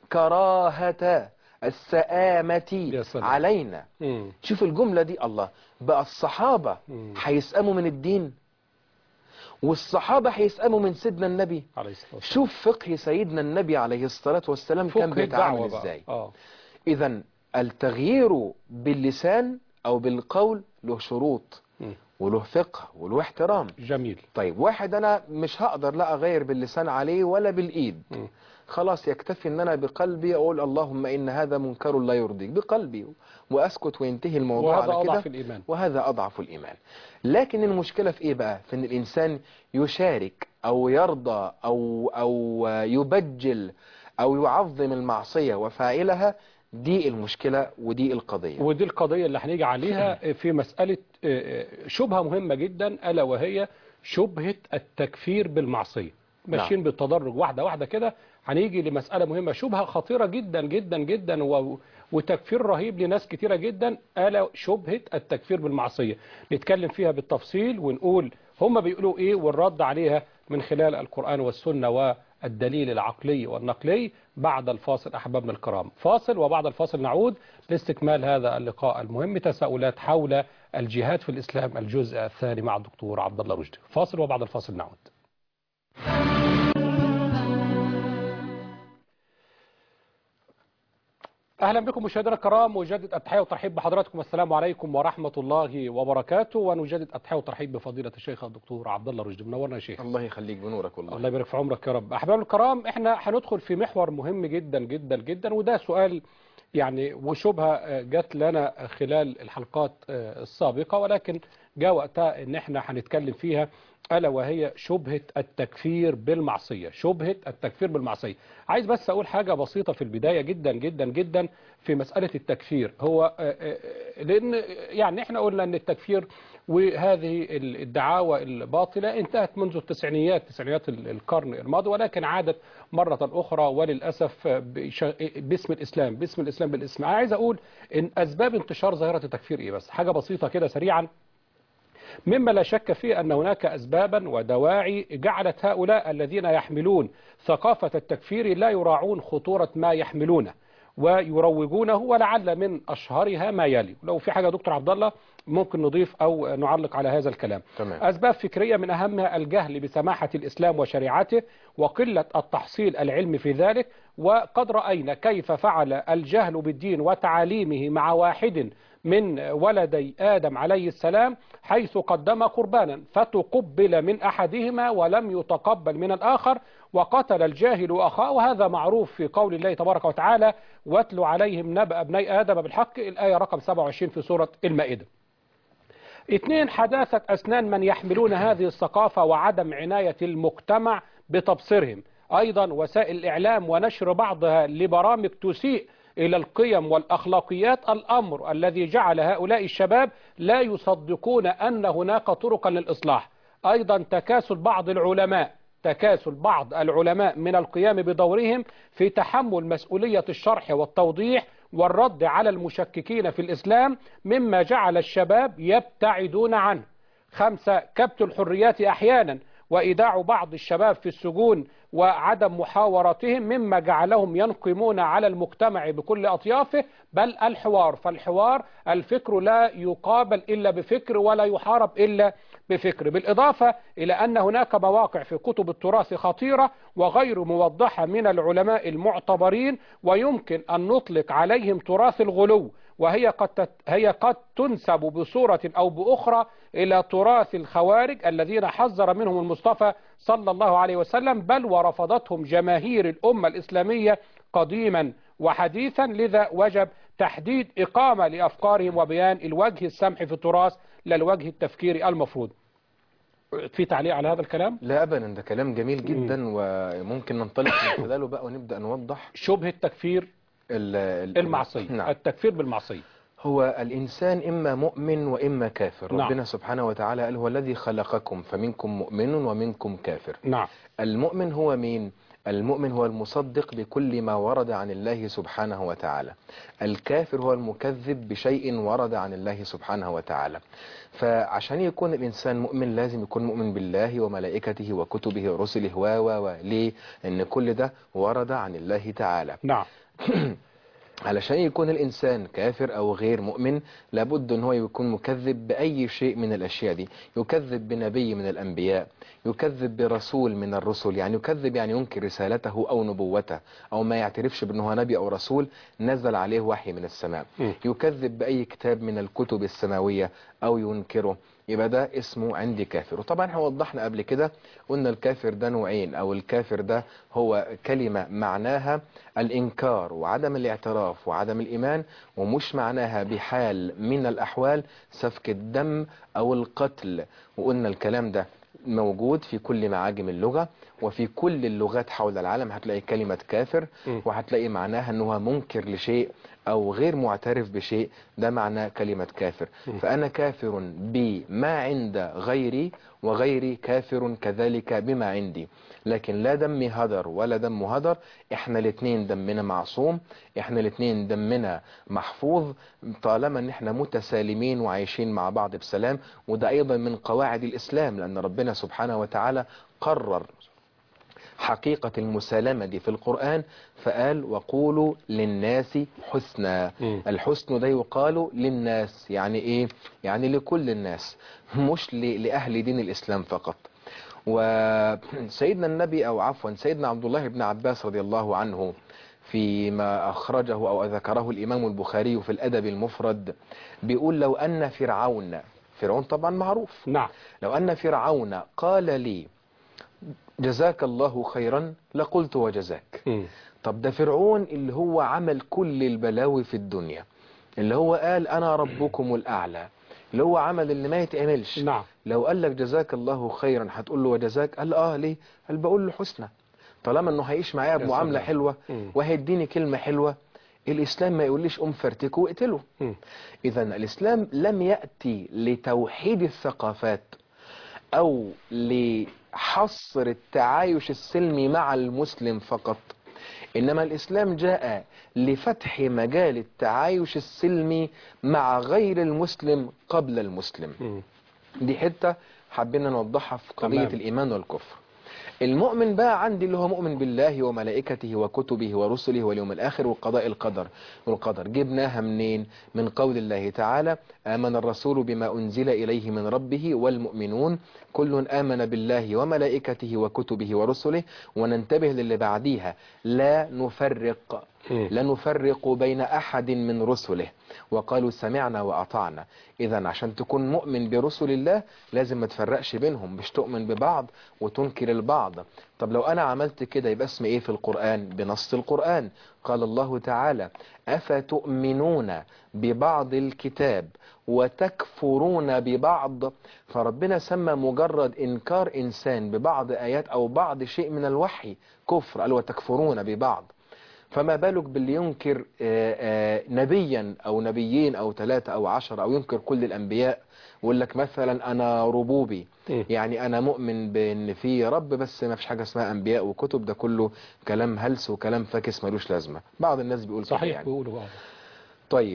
كراهة السآمة يا سلام. علينا مم. شوف الجملة دي الله بقى الصحابة مم. هيسأموا من الدين والصحابة هيسأموا من سيدنا النبي عليه الصلاة والسلام شوف فقه سيدنا النبي عليه الصلاة والسلام كان فقه بيتعامل الدعوة بقى. ازاي اه اذا التغيير باللسان او بالقول له شروط مم. وله فقه وله احترام جميل طيب واحد انا مش هقدر لا اغير باللسان عليه ولا بالايد مم. خلاص يكتفي ان انا بقلبي اقول اللهم ان هذا منكر لا يرضيك بقلبي واسكت وينتهي الموضوع وهذا على أضعف كده الإيمان وهذا أضعف الإيمان لكن المشكلة في إيه بقى في أن الإنسان يشارك أو يرضى أو, أو يبجل أو يعظم المعصية وفاعلها دي المشكلة ودي القضية ودي القضية اللي هنيجي عليها في مسألة آه، آه، شبهة مهمة جدا ألا وهي شبهة التكفير بالمعصية ماشيين بالتدرج واحدة واحدة كده هنيجي لمسألة مهمة شبهة خطيرة جدا جدا جدا و... وتكفير رهيب لناس كتيرة جدا ألا شبهة التكفير بالمعصية نتكلم فيها بالتفصيل ونقول هم بيقولوا إيه والرد عليها من خلال القرآن والسنة والدليل العقلي والنقلي بعد الفاصل أحبابنا الكرام فاصل وبعد الفاصل نعود لاستكمال هذا اللقاء المهم تساؤلات حول الجهاد في الإسلام الجزء الثاني مع الدكتور عبد الله رشدي فاصل وبعد الفاصل نعود اهلا بكم مشاهدينا الكرام وجدد التحيه والترحيب بحضراتكم السلام عليكم ورحمه الله وبركاته ونجدد التحيه والترحيب بفضيله الشيخ الدكتور عبد الله رشدي منورنا يا شيخ الله يخليك بنورك والله الله يبارك في عمرك يا رب احبابنا الكرام احنا هندخل في محور مهم جدا جدا جدا وده سؤال يعني وشبهه جت لنا خلال الحلقات السابقه ولكن جاء وقتها ان احنا هنتكلم فيها ألا وهي شبهة التكفير بالمعصية شبهة التكفير بالمعصية عايز بس أقول حاجة بسيطة في البداية جدا جدا جدا في مسألة التكفير هو لأن يعني احنا قلنا أن التكفير وهذه الدعاوى الباطلة انتهت منذ التسعينيات تسعينيات القرن الماضي ولكن عادت مرة أخرى وللأسف باسم الإسلام باسم الإسلام بالاسم أنا عايز أقول إن أسباب انتشار ظاهرة التكفير إيه بس حاجة بسيطة كده سريعا مما لا شك فيه أن هناك أسبابا ودواعي جعلت هؤلاء الذين يحملون ثقافة التكفير لا يراعون خطورة ما يحملونه ويروجونه ولعل من أشهرها ما يلي لو في حاجة دكتور عبد الله ممكن نضيف أو نعلق على هذا الكلام تمام. أسباب فكرية من أهمها الجهل بسماحة الإسلام وشريعته وقلة التحصيل العلمي في ذلك وقد رأينا كيف فعل الجهل بالدين وتعاليمه مع واحد من ولدي آدم عليه السلام حيث قدم قربانا فتقبل من أحدهما ولم يتقبل من الآخر وقتل الجاهل أخاه وهذا معروف في قول الله تبارك وتعالى واتل عليهم نبأ ابني آدم بالحق الآية رقم 27 في سورة المائدة اثنين حداثة أسنان من يحملون هذه الثقافة وعدم عناية المجتمع بتبصيرهم أيضا وسائل الإعلام ونشر بعضها لبرامج تسيء إلى القيم والأخلاقيات الأمر الذي جعل هؤلاء الشباب لا يصدقون أن هناك طرقا للإصلاح أيضا تكاسل بعض العلماء تكاسل بعض العلماء من القيام بدورهم في تحمل مسؤولية الشرح والتوضيح والرد على المشككين في الإسلام مما جعل الشباب يبتعدون عنه خمسة كبت الحريات أحيانا وإيداع بعض الشباب في السجون وعدم محاورتهم مما جعلهم ينقمون على المجتمع بكل أطيافه بل الحوار فالحوار الفكر لا يقابل إلا بفكر ولا يحارب إلا بفكر بالإضافة إلى أن هناك مواقع في كتب التراث خطيرة وغير موضحة من العلماء المعتبرين ويمكن أن نطلق عليهم تراث الغلو وهي قد تت... هي قد تنسب بصورة أو بأخرى إلى تراث الخوارج الذين حذر منهم المصطفى صلى الله عليه وسلم بل ورفضتهم جماهير الأمة الإسلامية قديما وحديثا لذا وجب تحديد إقامة لأفكارهم وبيان الوجه السمح في التراث لا الوجه التفكيري المفروض في تعليق على هذا الكلام لا أبدا ده كلام جميل جدا وممكن ننطلق من خلاله بقى ونبدأ نوضح شبهة تكفير ال- ال- المعصية نعم التكفير بالمعصية هو الإنسان إما مؤمن وإما كافر نعم. ربنا سبحانه وتعالى قال هو الذي خلقكم فمنكم مؤمن ومنكم كافر نعم المؤمن هو مين؟ المؤمن هو المصدق بكل ما ورد عن الله سبحانه وتعالى الكافر هو المكذب بشيء ورد عن الله سبحانه وتعالى فعشان يكون الإنسان مؤمن لازم يكون مؤمن بالله وملائكته وكتبه ورسله و و و ليه؟ لأن كل ده ورد عن الله تعالى نعم علشان يكون الإنسان كافر أو غير مؤمن لابد أن هو يكون مكذب بأي شيء من الأشياء دي يكذب بنبي من الأنبياء يكذب برسول من الرسل يعني يكذب يعني ينكر رسالته أو نبوته أو ما يعترفش بأنه هو نبي أو رسول نزل عليه وحي من السماء م. يكذب بأي كتاب من الكتب السماوية أو ينكره يبقى ده اسمه عندي كافر وطبعا احنا وضحنا قبل كده قلنا الكافر ده نوعين او الكافر ده هو كلمة معناها الانكار وعدم الاعتراف وعدم الايمان ومش معناها بحال من الاحوال سفك الدم او القتل وقلنا الكلام ده موجود في كل معاجم اللغة وفي كل اللغات حول العالم هتلاقي كلمة كافر م. وهتلاقي معناها انه هو منكر لشيء أو غير معترف بشيء ده معنى كلمة كافر فأنا كافر بما عند غيري وغيري كافر كذلك بما عندي لكن لا دمي هدر ولا دم هدر احنا الاثنين دمنا معصوم احنا الاثنين دمنا محفوظ طالما ان احنا متسالمين وعايشين مع بعض بسلام وده ايضا من قواعد الاسلام لان ربنا سبحانه وتعالى قرر حقيقة المسالمة دي في القرآن فقال وقولوا للناس حسنا مم. الحسن ده يقال للناس يعني ايه يعني لكل الناس مش ل- لأهل دين الإسلام فقط وسيدنا النبي أو عفوا سيدنا عبد الله بن عباس رضي الله عنه فيما أخرجه أو ذكره الإمام البخاري في الأدب المفرد بيقول لو أن فرعون فرعون طبعا معروف نعم لو أن فرعون قال لي جزاك الله خيرا لقلت وجزاك مم. طب ده فرعون اللي هو عمل كل البلاوي في الدنيا اللي هو قال أنا ربكم الأعلى اللي هو عمل اللي ما يتعملش نعم لو قال لك جزاك الله خيرا هتقول له وجزاك قال اه ليه قال بقول له حسنى طالما انه هيعيش معايا بمعامله سلام. حلوه مم. وهيديني كلمه حلوه الاسلام ما يقوليش قوم فرتكه واقتله مم. اذا الاسلام لم ياتي لتوحيد الثقافات او لحصر التعايش السلمي مع المسلم فقط انما الاسلام جاء لفتح مجال التعايش السلمي مع غير المسلم قبل المسلم مم. دي حتة حبينا نوضحها في قضية تمام. الإيمان والكفر المؤمن بقى عندي اللي هو مؤمن بالله وملائكته وكتبه ورسله واليوم الآخر وقضاء القدر والقدر جبناها منين من قول الله تعالى آمن الرسول بما أنزل إليه من ربه والمؤمنون كل آمن بالله وملائكته وكتبه ورسله وننتبه للي بعديها لا نفرق مم. لا نفرق بين أحد من رسله وقالوا سمعنا وأطعنا إذا عشان تكون مؤمن برسل الله لازم ما تفرقش بينهم مش تؤمن ببعض وتنكر البعض طب لو أنا عملت كده يبقى اسم إيه في القرآن بنص القرآن قال الله تعالى أفتؤمنون ببعض الكتاب وتكفرون ببعض فربنا سمى مجرد إنكار إنسان ببعض آيات أو بعض شيء من الوحي كفر قال وتكفرون ببعض فما بالك باللي ينكر آه، آه، نبيا او نبيين او ثلاثة او عشر او ينكر كل الانبياء ويقول لك مثلا انا ربوبي مم. يعني انا مؤمن بان في رب بس ما فيش حاجه اسمها انبياء وكتب ده كله كلام هلس وكلام فاكس ملوش لازمه بعض الناس بيقول كده صحيح يعني. بيقولوا بقى طيب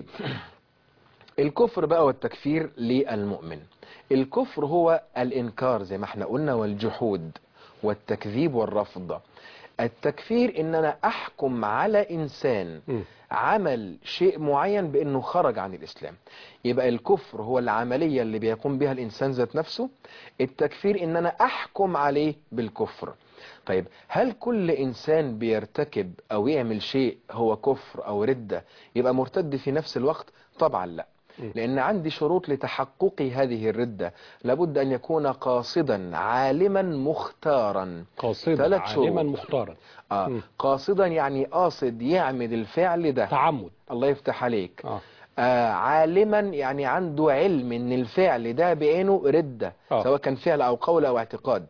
الكفر بقى والتكفير للمؤمن الكفر هو الإنكار زي ما احنا قلنا والجحود والتكذيب والرفض التكفير ان انا احكم على انسان مم. عمل شيء معين بانه خرج عن الاسلام يبقى الكفر هو العملية اللي بيقوم بها الانسان ذات نفسه التكفير ان انا احكم عليه بالكفر طيب هل كل انسان بيرتكب او يعمل شيء هو كفر او ردة يبقى مرتد في نفس الوقت طبعا لا م. لان عندي شروط لتحقق هذه الردة لابد ان يكون قاصدا عالما مختارا قاصدا ثلاث شروط. عالما مختارا آه م. قاصدا يعني قاصد يعمل الفعل ده تعمد الله يفتح عليك اه آه عالما يعني عنده علم ان الفعل ده بعينه ردة آه. سواء كان فعل او قول او اعتقاد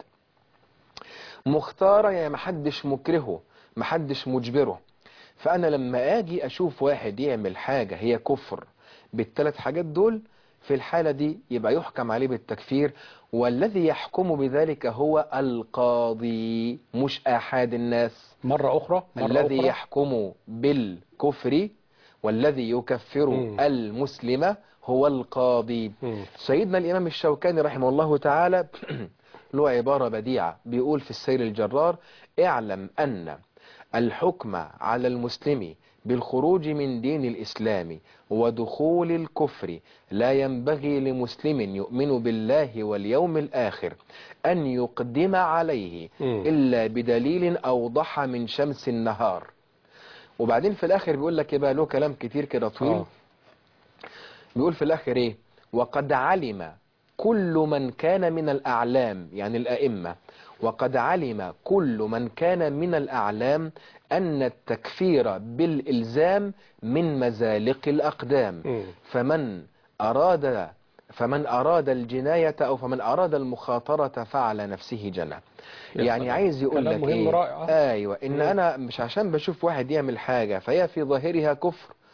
مختارة يعني محدش مكرهه محدش مجبره فانا لما اجي اشوف واحد يعمل حاجة هي كفر بالثلاث حاجات دول في الحالة دي يبقى يحكم عليه بالتكفير والذي يحكم بذلك هو القاضي مش احد الناس مرة أخرى مرة الذي أخرى يحكم بالكفر والذي يكفر مم. المسلم هو القاضي مم. سيدنا الإمام الشوكاني رحمه الله تعالى له عبارة بديعة بيقول في السير الجرار اعلم أن الحكم على المسلم بالخروج من دين الإسلام ودخول الكفر لا ينبغي لمسلم يؤمن بالله واليوم الآخر أن يقدم عليه مم. إلا بدليل أوضح من شمس النهار وبعدين في الآخر بيقول لك يبقى له كلام كتير كده طويل آه. بيقول في الآخر إيه وقد علم كل من كان من الأعلام يعني الأئمة وقد علم كل من كان من الأعلام أن التكفير بالإلزام من مزالق الأقدام مم. فمن أراد فمن أراد الجناية أو فمن أراد المخاطرة فعلى نفسه جنى يا يعني سلام. عايز يقول كلام لك مهم إيه رائع. أيوة إن مم. أنا مش عشان بشوف واحد يعمل حاجة فهي في ظاهرها كفر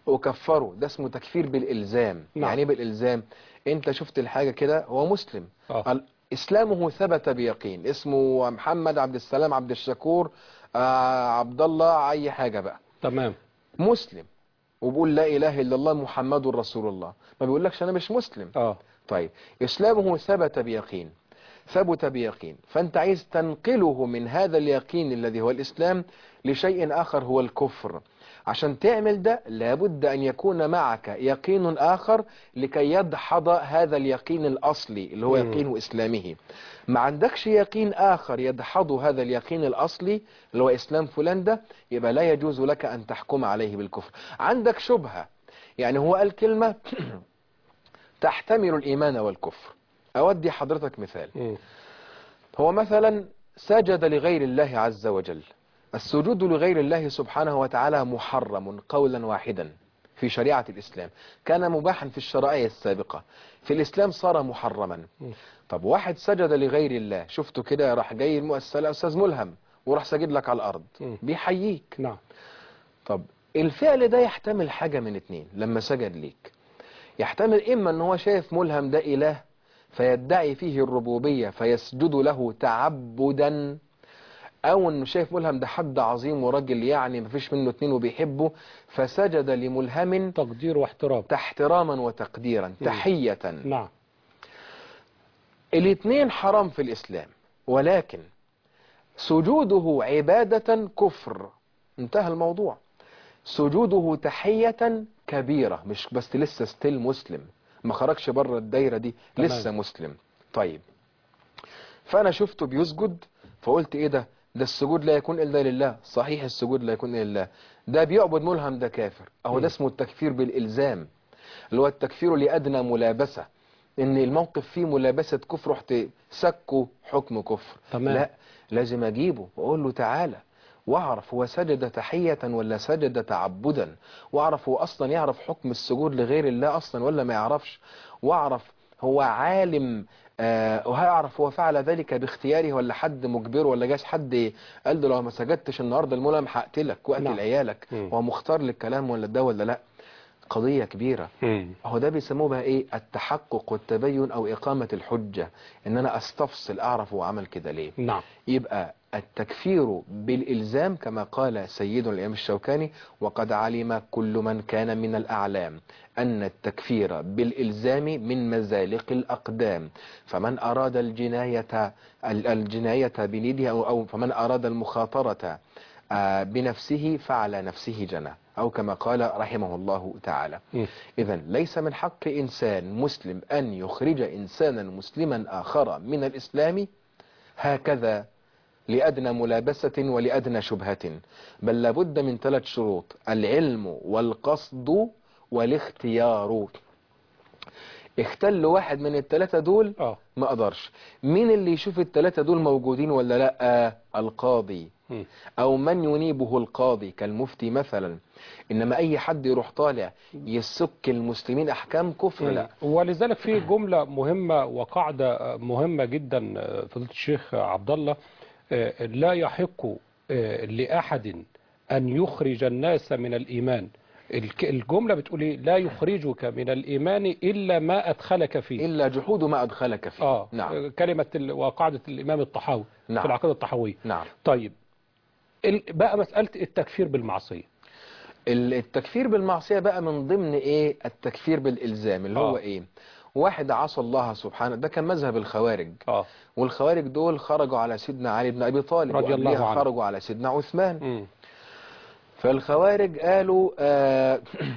أكفره ده اسمه تكفير بالإلزام نعم. يعني إيه بالإلزام أنت شفت الحاجة كده هو مسلم آه. ال- إسلامه ثبت بيقين اسمه محمد عبد السلام عبد الشكور آه عبد الله أي حاجة بقى تمام مسلم وبقول لا إله إلا الله محمد رسول الله ما بيقولكش أنا مش مسلم اه طيب إسلامه ثبت بيقين ثبت بيقين فأنت عايز تنقله من هذا اليقين الذي هو الإسلام لشيء آخر هو الكفر عشان تعمل ده لابد أن يكون معك يقين آخر لكي يدحض هذا اليقين الأصلي اللي هو مم. يقين إسلامه ما عندكش يقين آخر يدحض هذا اليقين الأصلي اللي هو إسلام فلان ده يبقى لا يجوز لك أن تحكم عليه بالكفر عندك شبهة يعني هو قال كلمة تحتمل الإيمان والكفر أودي حضرتك مثال مم. هو مثلا سجد لغير الله عز وجل السجود لغير الله سبحانه وتعالى محرم قولا واحدا في شريعة الإسلام كان مباحا في الشرائع السابقة في الإسلام صار محرما مم. طب واحد سجد لغير الله شفته كده راح جاي المؤسسة أستاذ ملهم وراح سجد لك على الأرض مم. بيحييك نعم طب الفعل ده يحتمل حاجة من اتنين لما سجد ليك يحتمل إما أن هو شايف ملهم ده إله فيدعي فيه الربوبية فيسجد له تعبدا أو أنه شايف ملهم ده حد عظيم وراجل يعني مفيش منه اتنين وبيحبه فسجد لملهم تقدير واحترام احتراما وتقديرا تحية نعم الاتنين حرام في الإسلام ولكن سجوده عبادة كفر انتهى الموضوع سجوده تحية كبيرة مش بس لسه ستيل مسلم ما خرجش بره الدايرة دي تمام. لسه مسلم طيب فأنا شفته بيسجد فقلت إيه ده ده السجود لا يكون إلا لله صحيح السجود لا يكون إلا لله ده بيعبد ملهم ده كافر أهو م. ده اسمه التكفير بالإلزام اللي هو التكفير لأدنى ملابسة إن الموقف فيه ملابسة كفر رحت سكه حكم كفر تمام. لا لازم أجيبه وأقول له تعالى واعرف هو سجد تحية ولا سجد تعبدا واعرف هو أصلا يعرف حكم السجود لغير الله أصلا ولا ما يعرفش واعرف هو عالم آه وهيعرف هو فعل ذلك باختياره ولا حد مجبره ولا جاش حد قال له لو ما سجدتش النهارده الملهم هقتلك واقتل نعم. عيالك مم. هو مختار للكلام ولا ده ولا لا قضية كبيرة مم. هو ده بيسموه بقى ايه التحقق والتبين او اقامة الحجة ان انا استفصل اعرف هو عمل كده ليه نعم يبقى التكفير بالإلزام كما قال سيدنا الإمام الشوكاني وقد علم كل من كان من الأعلام أن التكفير بالإلزام من مزالق الأقدام فمن أراد الجناية ال- الجناية بنيده أو, أو فمن أراد المخاطرة آه، بنفسه فعلى نفسه جنى أو كما قال رحمه الله تعالى مم. إذا ليس من حق إنسان مسلم أن يخرج إنسانا مسلما آخر من الإسلام هكذا لأدنى ملابسة ولأدنى شبهة بل لابد من ثلاث شروط العلم والقصد والاختيار اختل واحد من الثلاثة دول اه ما قدرش مين اللي يشوف الثلاثة دول موجودين ولا لا القاضي مم. او من ينيبه القاضي كالمفتي مثلا انما اي حد يروح طالع يسك المسلمين احكام كفر لا ولذلك في جملة مهمة وقاعدة مهمة جدا فضيلة الشيخ عبد الله آه، لا يحق آه، لأحد أن يخرج الناس من الإيمان الك- الجملة بتقول إيه؟ لا يخرجك من الإيمان إلا ما أدخلك فيه الا جحود ما ادخلك فيه آه نعم كلمة ال- وقاعدة الإمام الطحاوي نعم. في العقيدة الطحاوية نعم طيب ال- بقى مسألة التكفير بالمعصية ال- التكفير بالمعصية بقى من ضمن ايه التكفير بالالزام اللي هو آه. ايه واحد عصى الله سبحانه ده كان مذهب الخوارج آه والخوارج دول خرجوا على سيدنا علي بن ابي طالب رضي الله وقبلها عنه. خرجوا على سيدنا عثمان مم. فالخوارج قالوا آه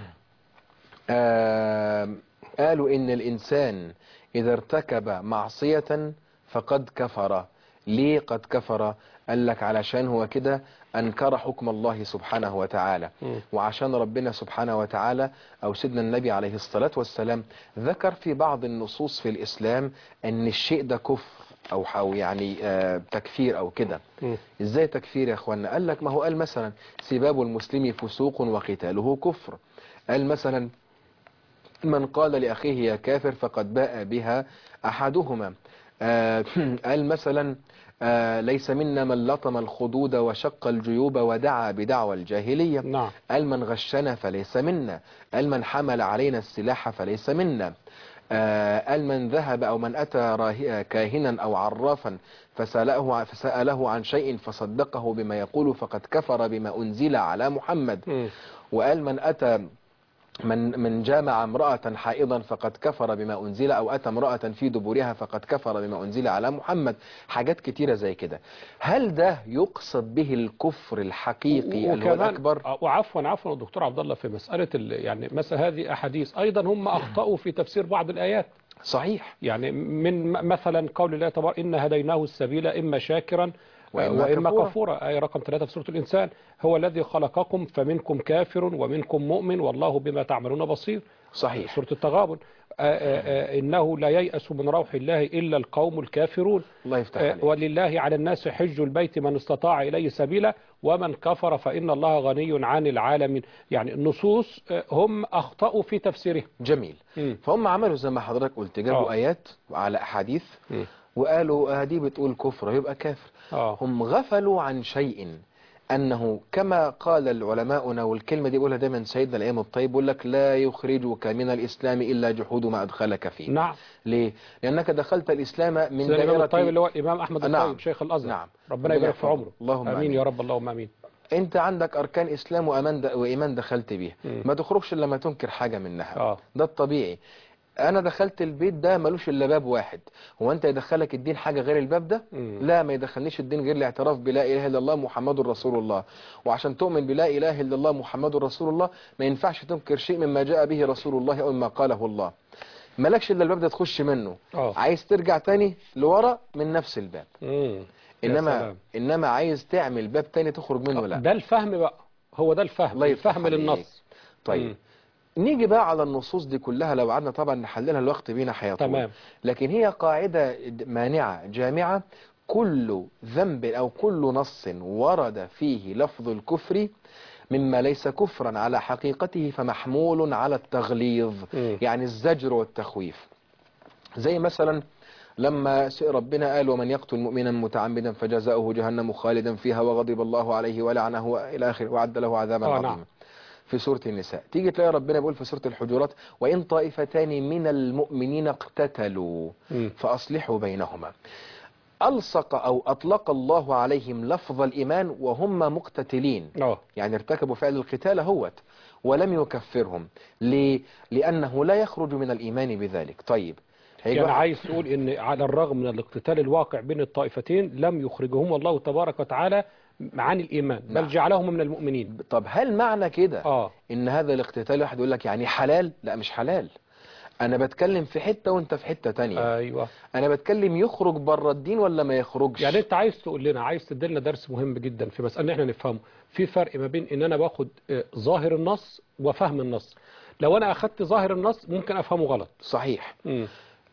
آه قالوا إن الإنسان إذا ارتكب معصية فقد كفر ليه قد كفر قال لك علشان هو كده أنكر حكم الله سبحانه وتعالى مم. وعشان ربنا سبحانه وتعالى أو سيدنا النبي عليه الصلاة والسلام ذكر في بعض النصوص في الإسلام أن الشيء ده كفر أو أو يعني آه تكفير أو كده مم. ازاي تكفير يا اخوانا قال لك ما هو قال مثلا سباب المسلم فسوق وقتاله كفر قال مثلا من قال لأخيه يا كافر فقد باء بها أحدهما آه قال مثلا آه ليس منا من لطم الخدود وشق الجيوب ودعا بدعوى الجاهلية نعم قال من غشنا فليس منا قال من حمل علينا السلاح فليس منا آه، قال من ذهب أو من أتى راه- كاهنا أو عرافا فسأله, فسأله عن شيء فصدقه بما يقول فقد كفر بما أنزل على محمد مم. وقال من أتى من من جامع امرأة حائضا فقد كفر بما أنزل أو أتى امرأة في دبورها فقد كفر بما أنزل على محمد حاجات كتيرة زي كده هل ده يقصد به الكفر الحقيقي اللي هو الأكبر آه، وعفوا عفوا يا دكتور عبد الله في مسألة ال- يعني مثلا هذه أحاديث أيضا هم أخطأوا في تفسير بعض الآيات صحيح يعني من م- مثلا قول الله تبارك إن هديناه السبيل إما شاكرا وإما وإما كفورا. كفورا آية رقم ثلاثة في سورة الإنسان هو الذي خلقكم فمنكم كافر ومنكم مؤمن والله بما تعملون بصير صحيح سورة التغابن آه، آه، آه، إنه لا ييأس من روح الله إلا القوم الكافرون الله يفتح آه، عليك ولله على الناس حج البيت من استطاع إليه سبيلا ومن كفر فإن الله غني عن العالمين يعني النصوص آه، هم أخطأوا في تفسيرها جميل مم. فهم عملوا زي ما حضرتك قلت جابوا آه. آيات على أحاديث مم. وقالوا هذه بتقول كفر يبقى كافر آه. هم غفلوا عن شيء أنه كما قال العلماؤنا والكلمة دي بيقولها دايما سيدنا الأيام الطيب يقول لك لا يخرجك من الإسلام إلا جحود ما أدخلك فيه نعم ليه؟ لأنك دخلت الإسلام من زي الإمام دائرة الطيب اللي هو الإمام أحمد نعم. الطيب شيخ الأزهر نعم. ربنا يبارك في يحفظه. عمره اللهم آمين آمين. يا رب اللهم آمين أنت عندك أركان إسلام وأمان د... وإيمان دخلت بيه مم. ما تخرجش إلا لما تنكر حاجة منها آه. ده الطبيعي أنا دخلت البيت ده ملوش إلا باب واحد هو أنت يدخلك الدين حاجة غير الباب ده مم. لا ما يدخلنيش الدين غير الاعتراف بلا إله إلا الله محمد رسول الله وعشان تؤمن بلا إله إلا الله محمد رسول الله ما ينفعش تنكر شيء مما جاء به رسول الله أو مما قاله الله مالكش إلا الباب ده تخش منه آه. عايز ترجع تاني لورا من نفس الباب مم. يا إنما سلام. إنما عايز تعمل باب تاني تخرج منه لا ده الفهم بقى هو ده الفهم الله يفتح الفهم عليك. للنص طيب مم. نيجي بقى على النصوص دي كلها لو قعدنا طبعا نحللها الوقت بينا هيطول تمام. لكن هي قاعدة مانعة جامعة كل ذنب أو كل نص ورد فيه لفظ الكفر مما ليس كفرا على حقيقته فمحمول على التغليظ مم. يعني الزجر والتخويف زي مثلا لما س- ربنا قال ومن يقتل مؤمنا متعمدا فجزاؤه جهنم خالدا فيها وغضب الله عليه ولعنه إلى آخره وعد له عذابا آه، عظيما نعم. في سورة النساء تيجي تلاقي ربنا بيقول في سورة الحجرات وإن طائفتان من المؤمنين اقتتلوا مم. فأصلحوا بينهما ألصق أو أطلق الله عليهم لفظ الإيمان وهم مقتتلين اه يعني ارتكبوا فعل القتال هوت ولم يكفرهم ليه؟ لأنه لا يخرج من الإيمان بذلك طيب هيجي يعني واحد- عايز تقول ان على الرغم من الاقتتال الواقع بين الطائفتين لم يخرجهم الله تبارك وتعالى عن الايمان بل نعم. جعلهم من المؤمنين طب هل معنى كده اه ان هذا الاقتتال واحد يقول لك يعني حلال لا مش حلال انا بتكلم في حتة وانت في حتة تانية ايوه انا بتكلم يخرج بره الدين ولا ما يخرجش يعني انت عايز تقول لنا عايز تدينا درس مهم جدا في مسألة ان احنا نفهمه في فرق ما بين ان انا باخد آه، ظاهر النص وفهم النص لو انا اخدت ظاهر النص ممكن افهمه غلط صحيح مم.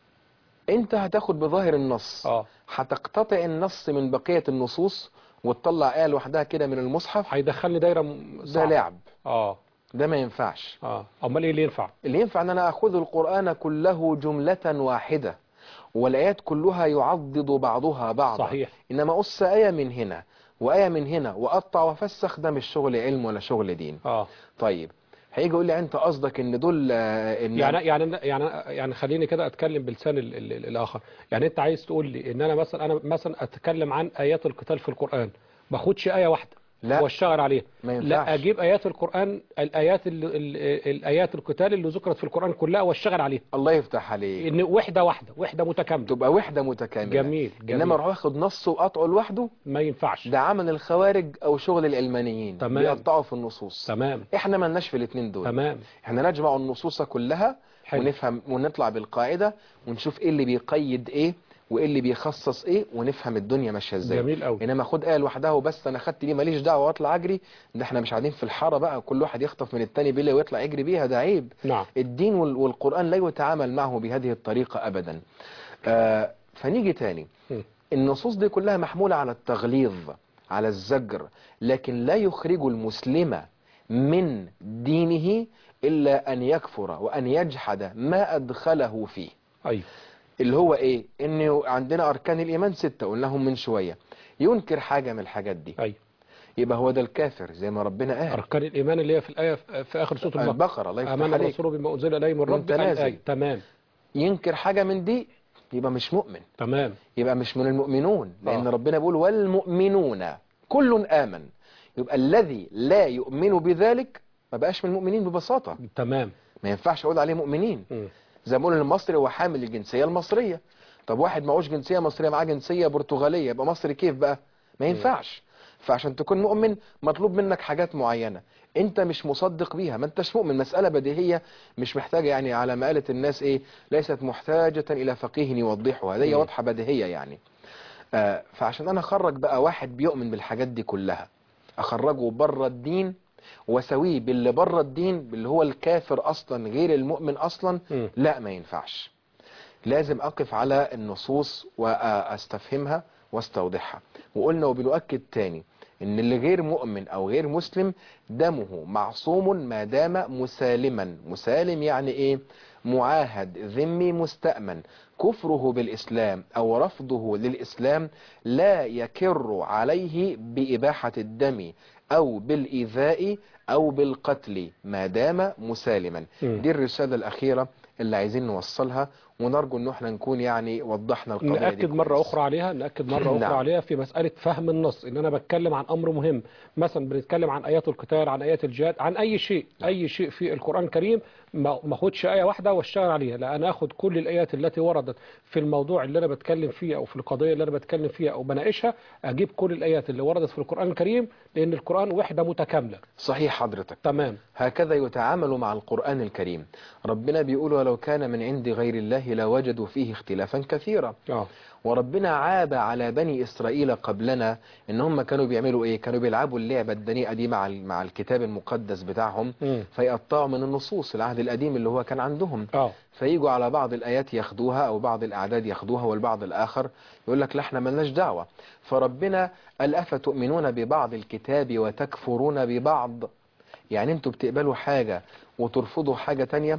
انت هتاخد بظاهر النص اه هتقتطع النص من بقية النصوص وتطلع آية لوحدها كده من المصحف هيدخلني دايره م- ده صعبة. لعب اه ده ما ينفعش اه امال ايه اللي ينفع اللي ينفع ان انا اخذ القرآن كله جملة واحدة والآيات كلها يعضد بعضها بعضا صحيح. انما قص آية من هنا وآية من هنا وقطع وفسخ ده مش شغل علم ولا شغل دين اه طيب هيجي يقول لي انت قصدك ان دول آه، ان يعني يعني يعني يعني خليني كده اتكلم بلسان ال ال ال الاخر يعني انت عايز تقول لي ان انا مثلا انا مثلا اتكلم عن ايات القتال في القران ما اخدش ايه واحده لا. واشتغل عليها ما ينفعش. لا اجيب ايات القران الايات ال ال الايات القتال اللي ذكرت في القران كلها واشتغل عليها الله يفتح عليك ان وحده واحده وحده متكامله تبقى وحدة متكاملة جميل، جميل. انما اروح اخد نص وقطعه لوحده ما ينفعش ده عمل الخوارج او شغل العلمانيين تمام. بيقطعوا في النصوص تمام احنا مالناش في الاثنين دول تمام احنا نجمع النصوص كلها حلو. ونفهم ونطلع بالقاعدة ونشوف ايه اللي بيقيد ايه وايه اللي بيخصص ايه ونفهم الدنيا ماشيه ازاي جميل قوي. انما خد ايه لوحدها وبس انا خدت دي ماليش دعوه واطلع اجري ده احنا مش قاعدين في الحاره بقى كل واحد يخطف من التاني بيلا ويطلع يجري بيها ده عيب نعم الدين وال- والقرآن لا يتعامل معه بهذه الطريقة أبدا آه فنيجي تاني م. النصوص دي كلها محمولة على التغليظ على الزجر لكن لا يخرج المسلم من دينه إلا أن يكفر وأن يجحد ما أدخله فيه ايوه اللي هو ايه ان عندنا اركان الايمان ستة قلناهم من شوية ينكر حاجة من الحاجات دي أيوة يبقى هو ده الكافر زي ما ربنا قال أركان الإيمان اللي هي في الآية في آخر سورة البقرة البقرة الله يفتح آمن عليك الرسول بما أنزل إليه من وانت ربه نازل. الآية تمام ينكر حاجة من دي يبقى مش مؤمن تمام يبقى مش من المؤمنون لأن آه. ربنا بيقول والمؤمنون كل آمن يبقى الذي لا يؤمن بذلك ما بقاش من المؤمنين ببساطة تمام ما ينفعش أقول عليه مؤمنين مم. زي ما بقول المصري هو حامل الجنسية المصرية طب واحد معهوش جنسية مصرية معاه جنسية برتغالية يبقى مصري كيف بقى ما ينفعش فعشان تكون مؤمن مطلوب منك حاجات معينة انت مش مصدق بيها ما انتش مؤمن مسألة بديهية مش محتاجة يعني على ما قالت الناس ايه ليست محتاجة الى فقيه يوضحها هذه مم. واضحة بديهية يعني آه فعشان انا اخرج بقى واحد بيؤمن بالحاجات دي كلها اخرجه بره الدين واسويه باللي بره الدين باللي هو الكافر اصلا غير المؤمن اصلا مم. لا ما ينفعش لازم أقف على النصوص وأستفهمها واستوضحها وقلنا وبنؤكد تاني إن اللي غير مؤمن أو غير مسلم دمه معصوم ما دام مسالما مسالم يعني إيه معاهد ذمي مستأمن كفره بالإسلام أو رفضه للإسلام لا يكر عليه بإباحة الدم أو بالإيذاء أو بالقتل ما دام مسالما مم. دي الرسالة الأخيرة اللي عايزين نوصلها ونرجو ان احنا نكون يعني وضحنا القضية دي نأكد مرة كويس. أخرى عليها نأكد مرة أخرى نعم. عليها في مسألة فهم النص إن أنا بتكلم عن أمر مهم مثلا بنتكلم عن آيات القتال عن آيات الجهاد عن أي شيء أي شيء في القرآن الكريم ما ما اخدش آية واحدة واشتغل عليها لا أنا أخد كل الآيات التي وردت في الموضوع اللي أنا بتكلم فيه أو في القضية اللي أنا بتكلم فيها أو بناقشها أجيب كل الآيات اللي وردت في القرآن الكريم لأن القرآن وحدة متكاملة صحيح حضرتك تمام هكذا يتعامل مع القرآن الكريم ربنا بيقول ولو كان من عند غير الله لوجدوا فيه اختلافا كثيرا اه وربنا عاب على بني إسرائيل قبلنا إن هم كانوا بيعملوا إيه كانوا بيلعبوا اللعبة الدنيئة دي مع ال- مع الكتاب المقدس بتاعهم مم. فيقطعوا من النصوص العهد القديم اللي هو كان عندهم اه فيجوا على بعض الآيات ياخدوها أو بعض الأعداد ياخدوها والبعض الآخر يقول لك لا احنا ملناش دعوة فربنا قال أفتؤمنون ببعض الكتاب وتكفرون ببعض يعني انتوا بتقبلوا حاجة وترفضوا حاجة تانية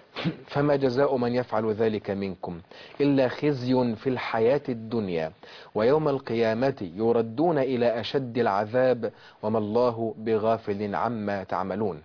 فما جزاء من يفعل ذلك منكم إلا خزي في الحياة الدنيا ويوم القيامة يردون إلى أشد العذاب وما الله بغافل عما تعملون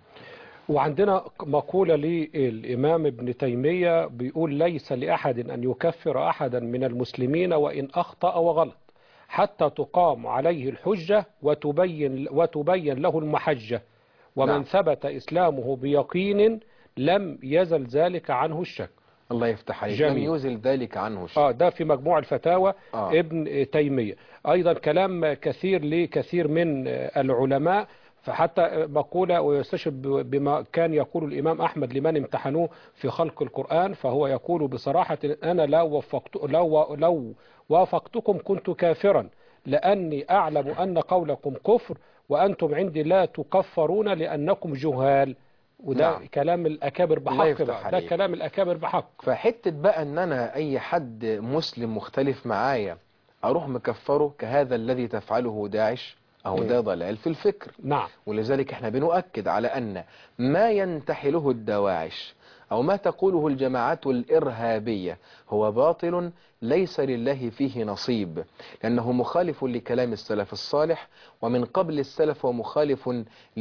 وعندنا مقولة للإمام ابن تيمية بيقول ليس لأحد أن يكفر أحدا من المسلمين وإن أخطأ وغلط حتى تقام عليه الحجة وتبين, وتبين له المحجة ومن نعم. ثبت إسلامه بيقين لم يزل ذلك عنه الشك الله يفتح عليك لم جميل. يزل ذلك عنه شيء آه ده في مجموع الفتاوى آه. ابن تيمية أيضا كلام كثير لكثير من العلماء فحتى مقولة ويستشهد بما كان يقول الإمام أحمد لمن امتحنوه في خلق القرآن فهو يقول بصراحة أنا لو, وفقت لو, لو وافقتكم كنت كافرا لأني أعلم أن قولكم كفر وأنتم عندي لا تكفرون لأنكم جهال وده نعم. كلام الأكابر الله بحق يفتح بقى. ده عليك. كلام الأكابر بحق فحتة بقى ان انا اي حد مسلم مختلف معايا اروح مكفره كهذا الذي تفعله داعش اهو مم. ده ضلال في الفكر نعم ولذلك احنا بنؤكد على ان ما ينتحله الدواعش او ما تقوله الجماعات الارهابية هو باطل ليس لله فيه نصيب لانه مخالف لكلام السلف الصالح ومن قبل السلف ومخالف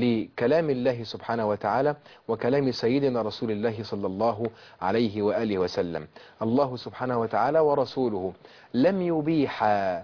لكلام الله سبحانه وتعالى وكلام سيدنا رسول الله صلى الله عليه وآله وسلم الله سبحانه وتعالى ورسوله لم يبيح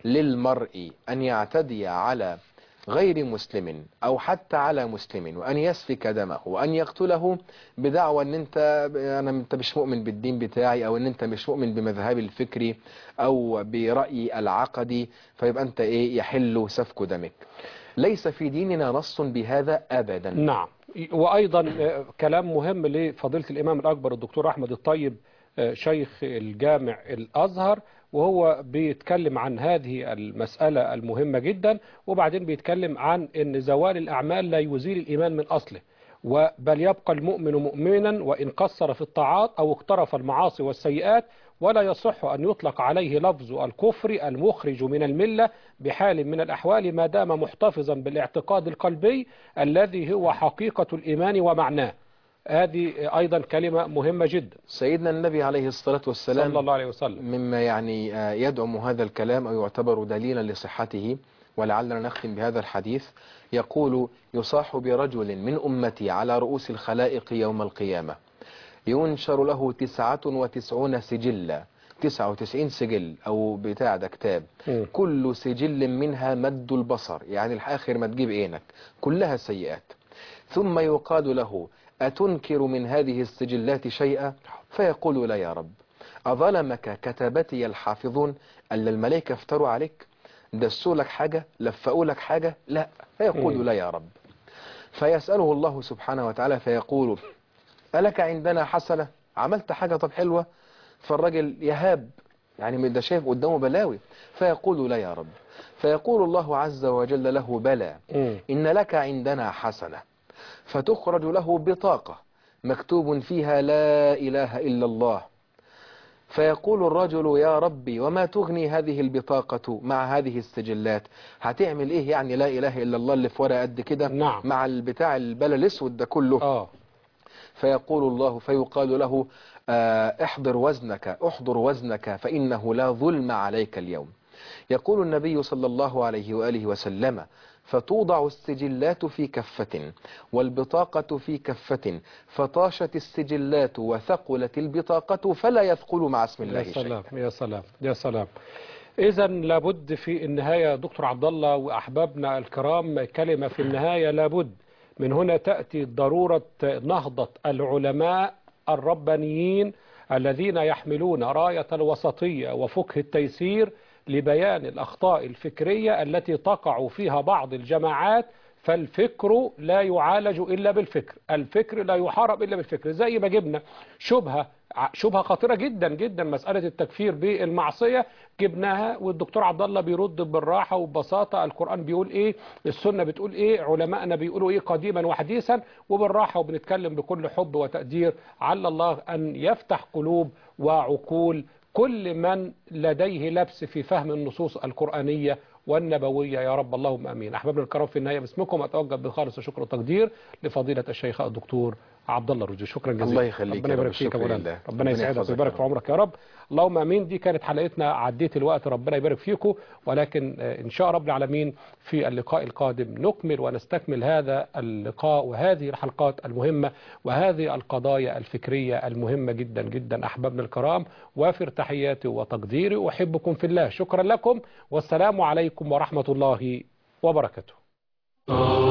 للمرء أن يعتدي على غير مسلم أو حتى على مسلم وأن يسفك دمه وأن يقتله بدعوى أن أنت أنا أنت مش مؤمن بالدين بتاعي أو أن أنت مش مؤمن بمذهبي الفكري أو برأيي العقدي فيبقى أنت إيه يحل سفك دمك ليس في ديننا نص بهذا أبدا نعم وأيضا آه، كلام مهم لفضيلة الإمام الأكبر الدكتور أحمد الطيب آه، شيخ الجامع الأزهر وهو بيتكلم عن هذه المسألة المهمة جدا وبعدين بيتكلم عن أن زوال الأعمال لا يزيل الإيمان من أصله وبل يبقى المؤمن مؤمنا وإن قصر في الطاعات أو اقترف المعاصي والسيئات ولا يصح أن يطلق عليه لفظ الكفر المخرج من الملة بحال من الأحوال ما دام محتفظا بالاعتقاد القلبي الذي هو حقيقة الإيمان ومعناه هذه أيضا كلمة مهمة جدا سيدنا النبي عليه الصلاة والسلام صلى الله عليه وسلم مما يعني آه، يدعم هذا الكلام أو يعتبر دليلا لصحته ولعلنا نختم بهذا الحديث يقول يصاح برجل من أمتي على رؤوس الخلائق يوم القيامة ينشر له تسعة وتسعون سجلا تسعة وتسعين سجل أو بتاع ده كتاب مم. كل سجل منها مد البصر يعني الآخر ما تجيب عينك كلها سيئات ثم يقال له أتنكر من هذه السجلات شيئا فيقول لا يا رب أظلمك كتبتي الحافظون ألا الملائكة افتروا عليك دسوا لك حاجة لفقوا لك حاجة لا فيقول مم. لا يا رب فيسأله الله سبحانه وتعالى فيقول ألك عندنا حسنة عملت حاجة طب حلوة فالراجل يهاب يعني ده شايف قدامه بلاوي فيقول لا يا رب فيقول الله عز وجل له بلى مم. إن لك عندنا حسنة فتخرج له بطاقة مكتوب فيها لا إله إلا الله فيقول الرجل يا ربي وما تغني هذه البطاقة مع هذه السجلات هتعمل ايه يعني لا إله إلا الله اللي في ورقة قد كده نعم. مع البتاع البلا الاسود ده كله آه فيقول الله فيقال له آه، احضر وزنك احضر وزنك فإنه لا ظلم عليك اليوم يقول النبي صلى الله عليه وآله وسلم فتوضع السجلات في كفة والبطاقة في كفة فطاشت السجلات وثقلت البطاقة فلا يثقل مع اسم الله يا شيء سلام يا سلام يا سلام إذا لابد في النهاية دكتور عبد الله وأحبابنا الكرام كلمة في النهاية لابد من هنا تأتي ضرورة نهضة العلماء الربانيين الذين يحملون راية الوسطية وفقه التيسير لبيان الأخطاء الفكرية التي تقع فيها بعض الجماعات فالفكر لا يعالج إلا بالفكر الفكر لا يحارب إلا بالفكر زي ما جبنا شبهة شبهة خطيرة جدا جدا مسألة التكفير بالمعصية جبناها والدكتور عبد الله بيرد بالراحة وببساطة القرآن بيقول ايه السنة بتقول ايه علماءنا بيقولوا ايه قديما وحديثا وبالراحة وبنتكلم بكل حب وتقدير على الله أن يفتح قلوب وعقول كل من لديه لبس في فهم النصوص القرآنية والنبوية يا رب اللهم أمين أحبابنا الكرام في النهاية باسمكم أتوجه بخالص الشكر والتقدير لفضيلة الشيخ الدكتور عبد الله الرجي شكرا جزيلا الله يخليك ربنا يا رب. يبارك فيك يا شكرا مولانا لله. ربنا ربنا يسعدك يحفظك ويبارك يا في رب. عمرك يا رب اللهم امين دي كانت حلقتنا عديت الوقت ربنا يبارك فيكم ولكن آه، ان شاء رب العالمين في اللقاء القادم نكمل ونستكمل هذا اللقاء وهذه الحلقات المهمة وهذه القضايا الفكرية المهمة جدا جدا احبابنا الكرام وافر تحياتي وتقديري احبكم في الله شكرا لكم والسلام عليكم ورحمة الله وبركاته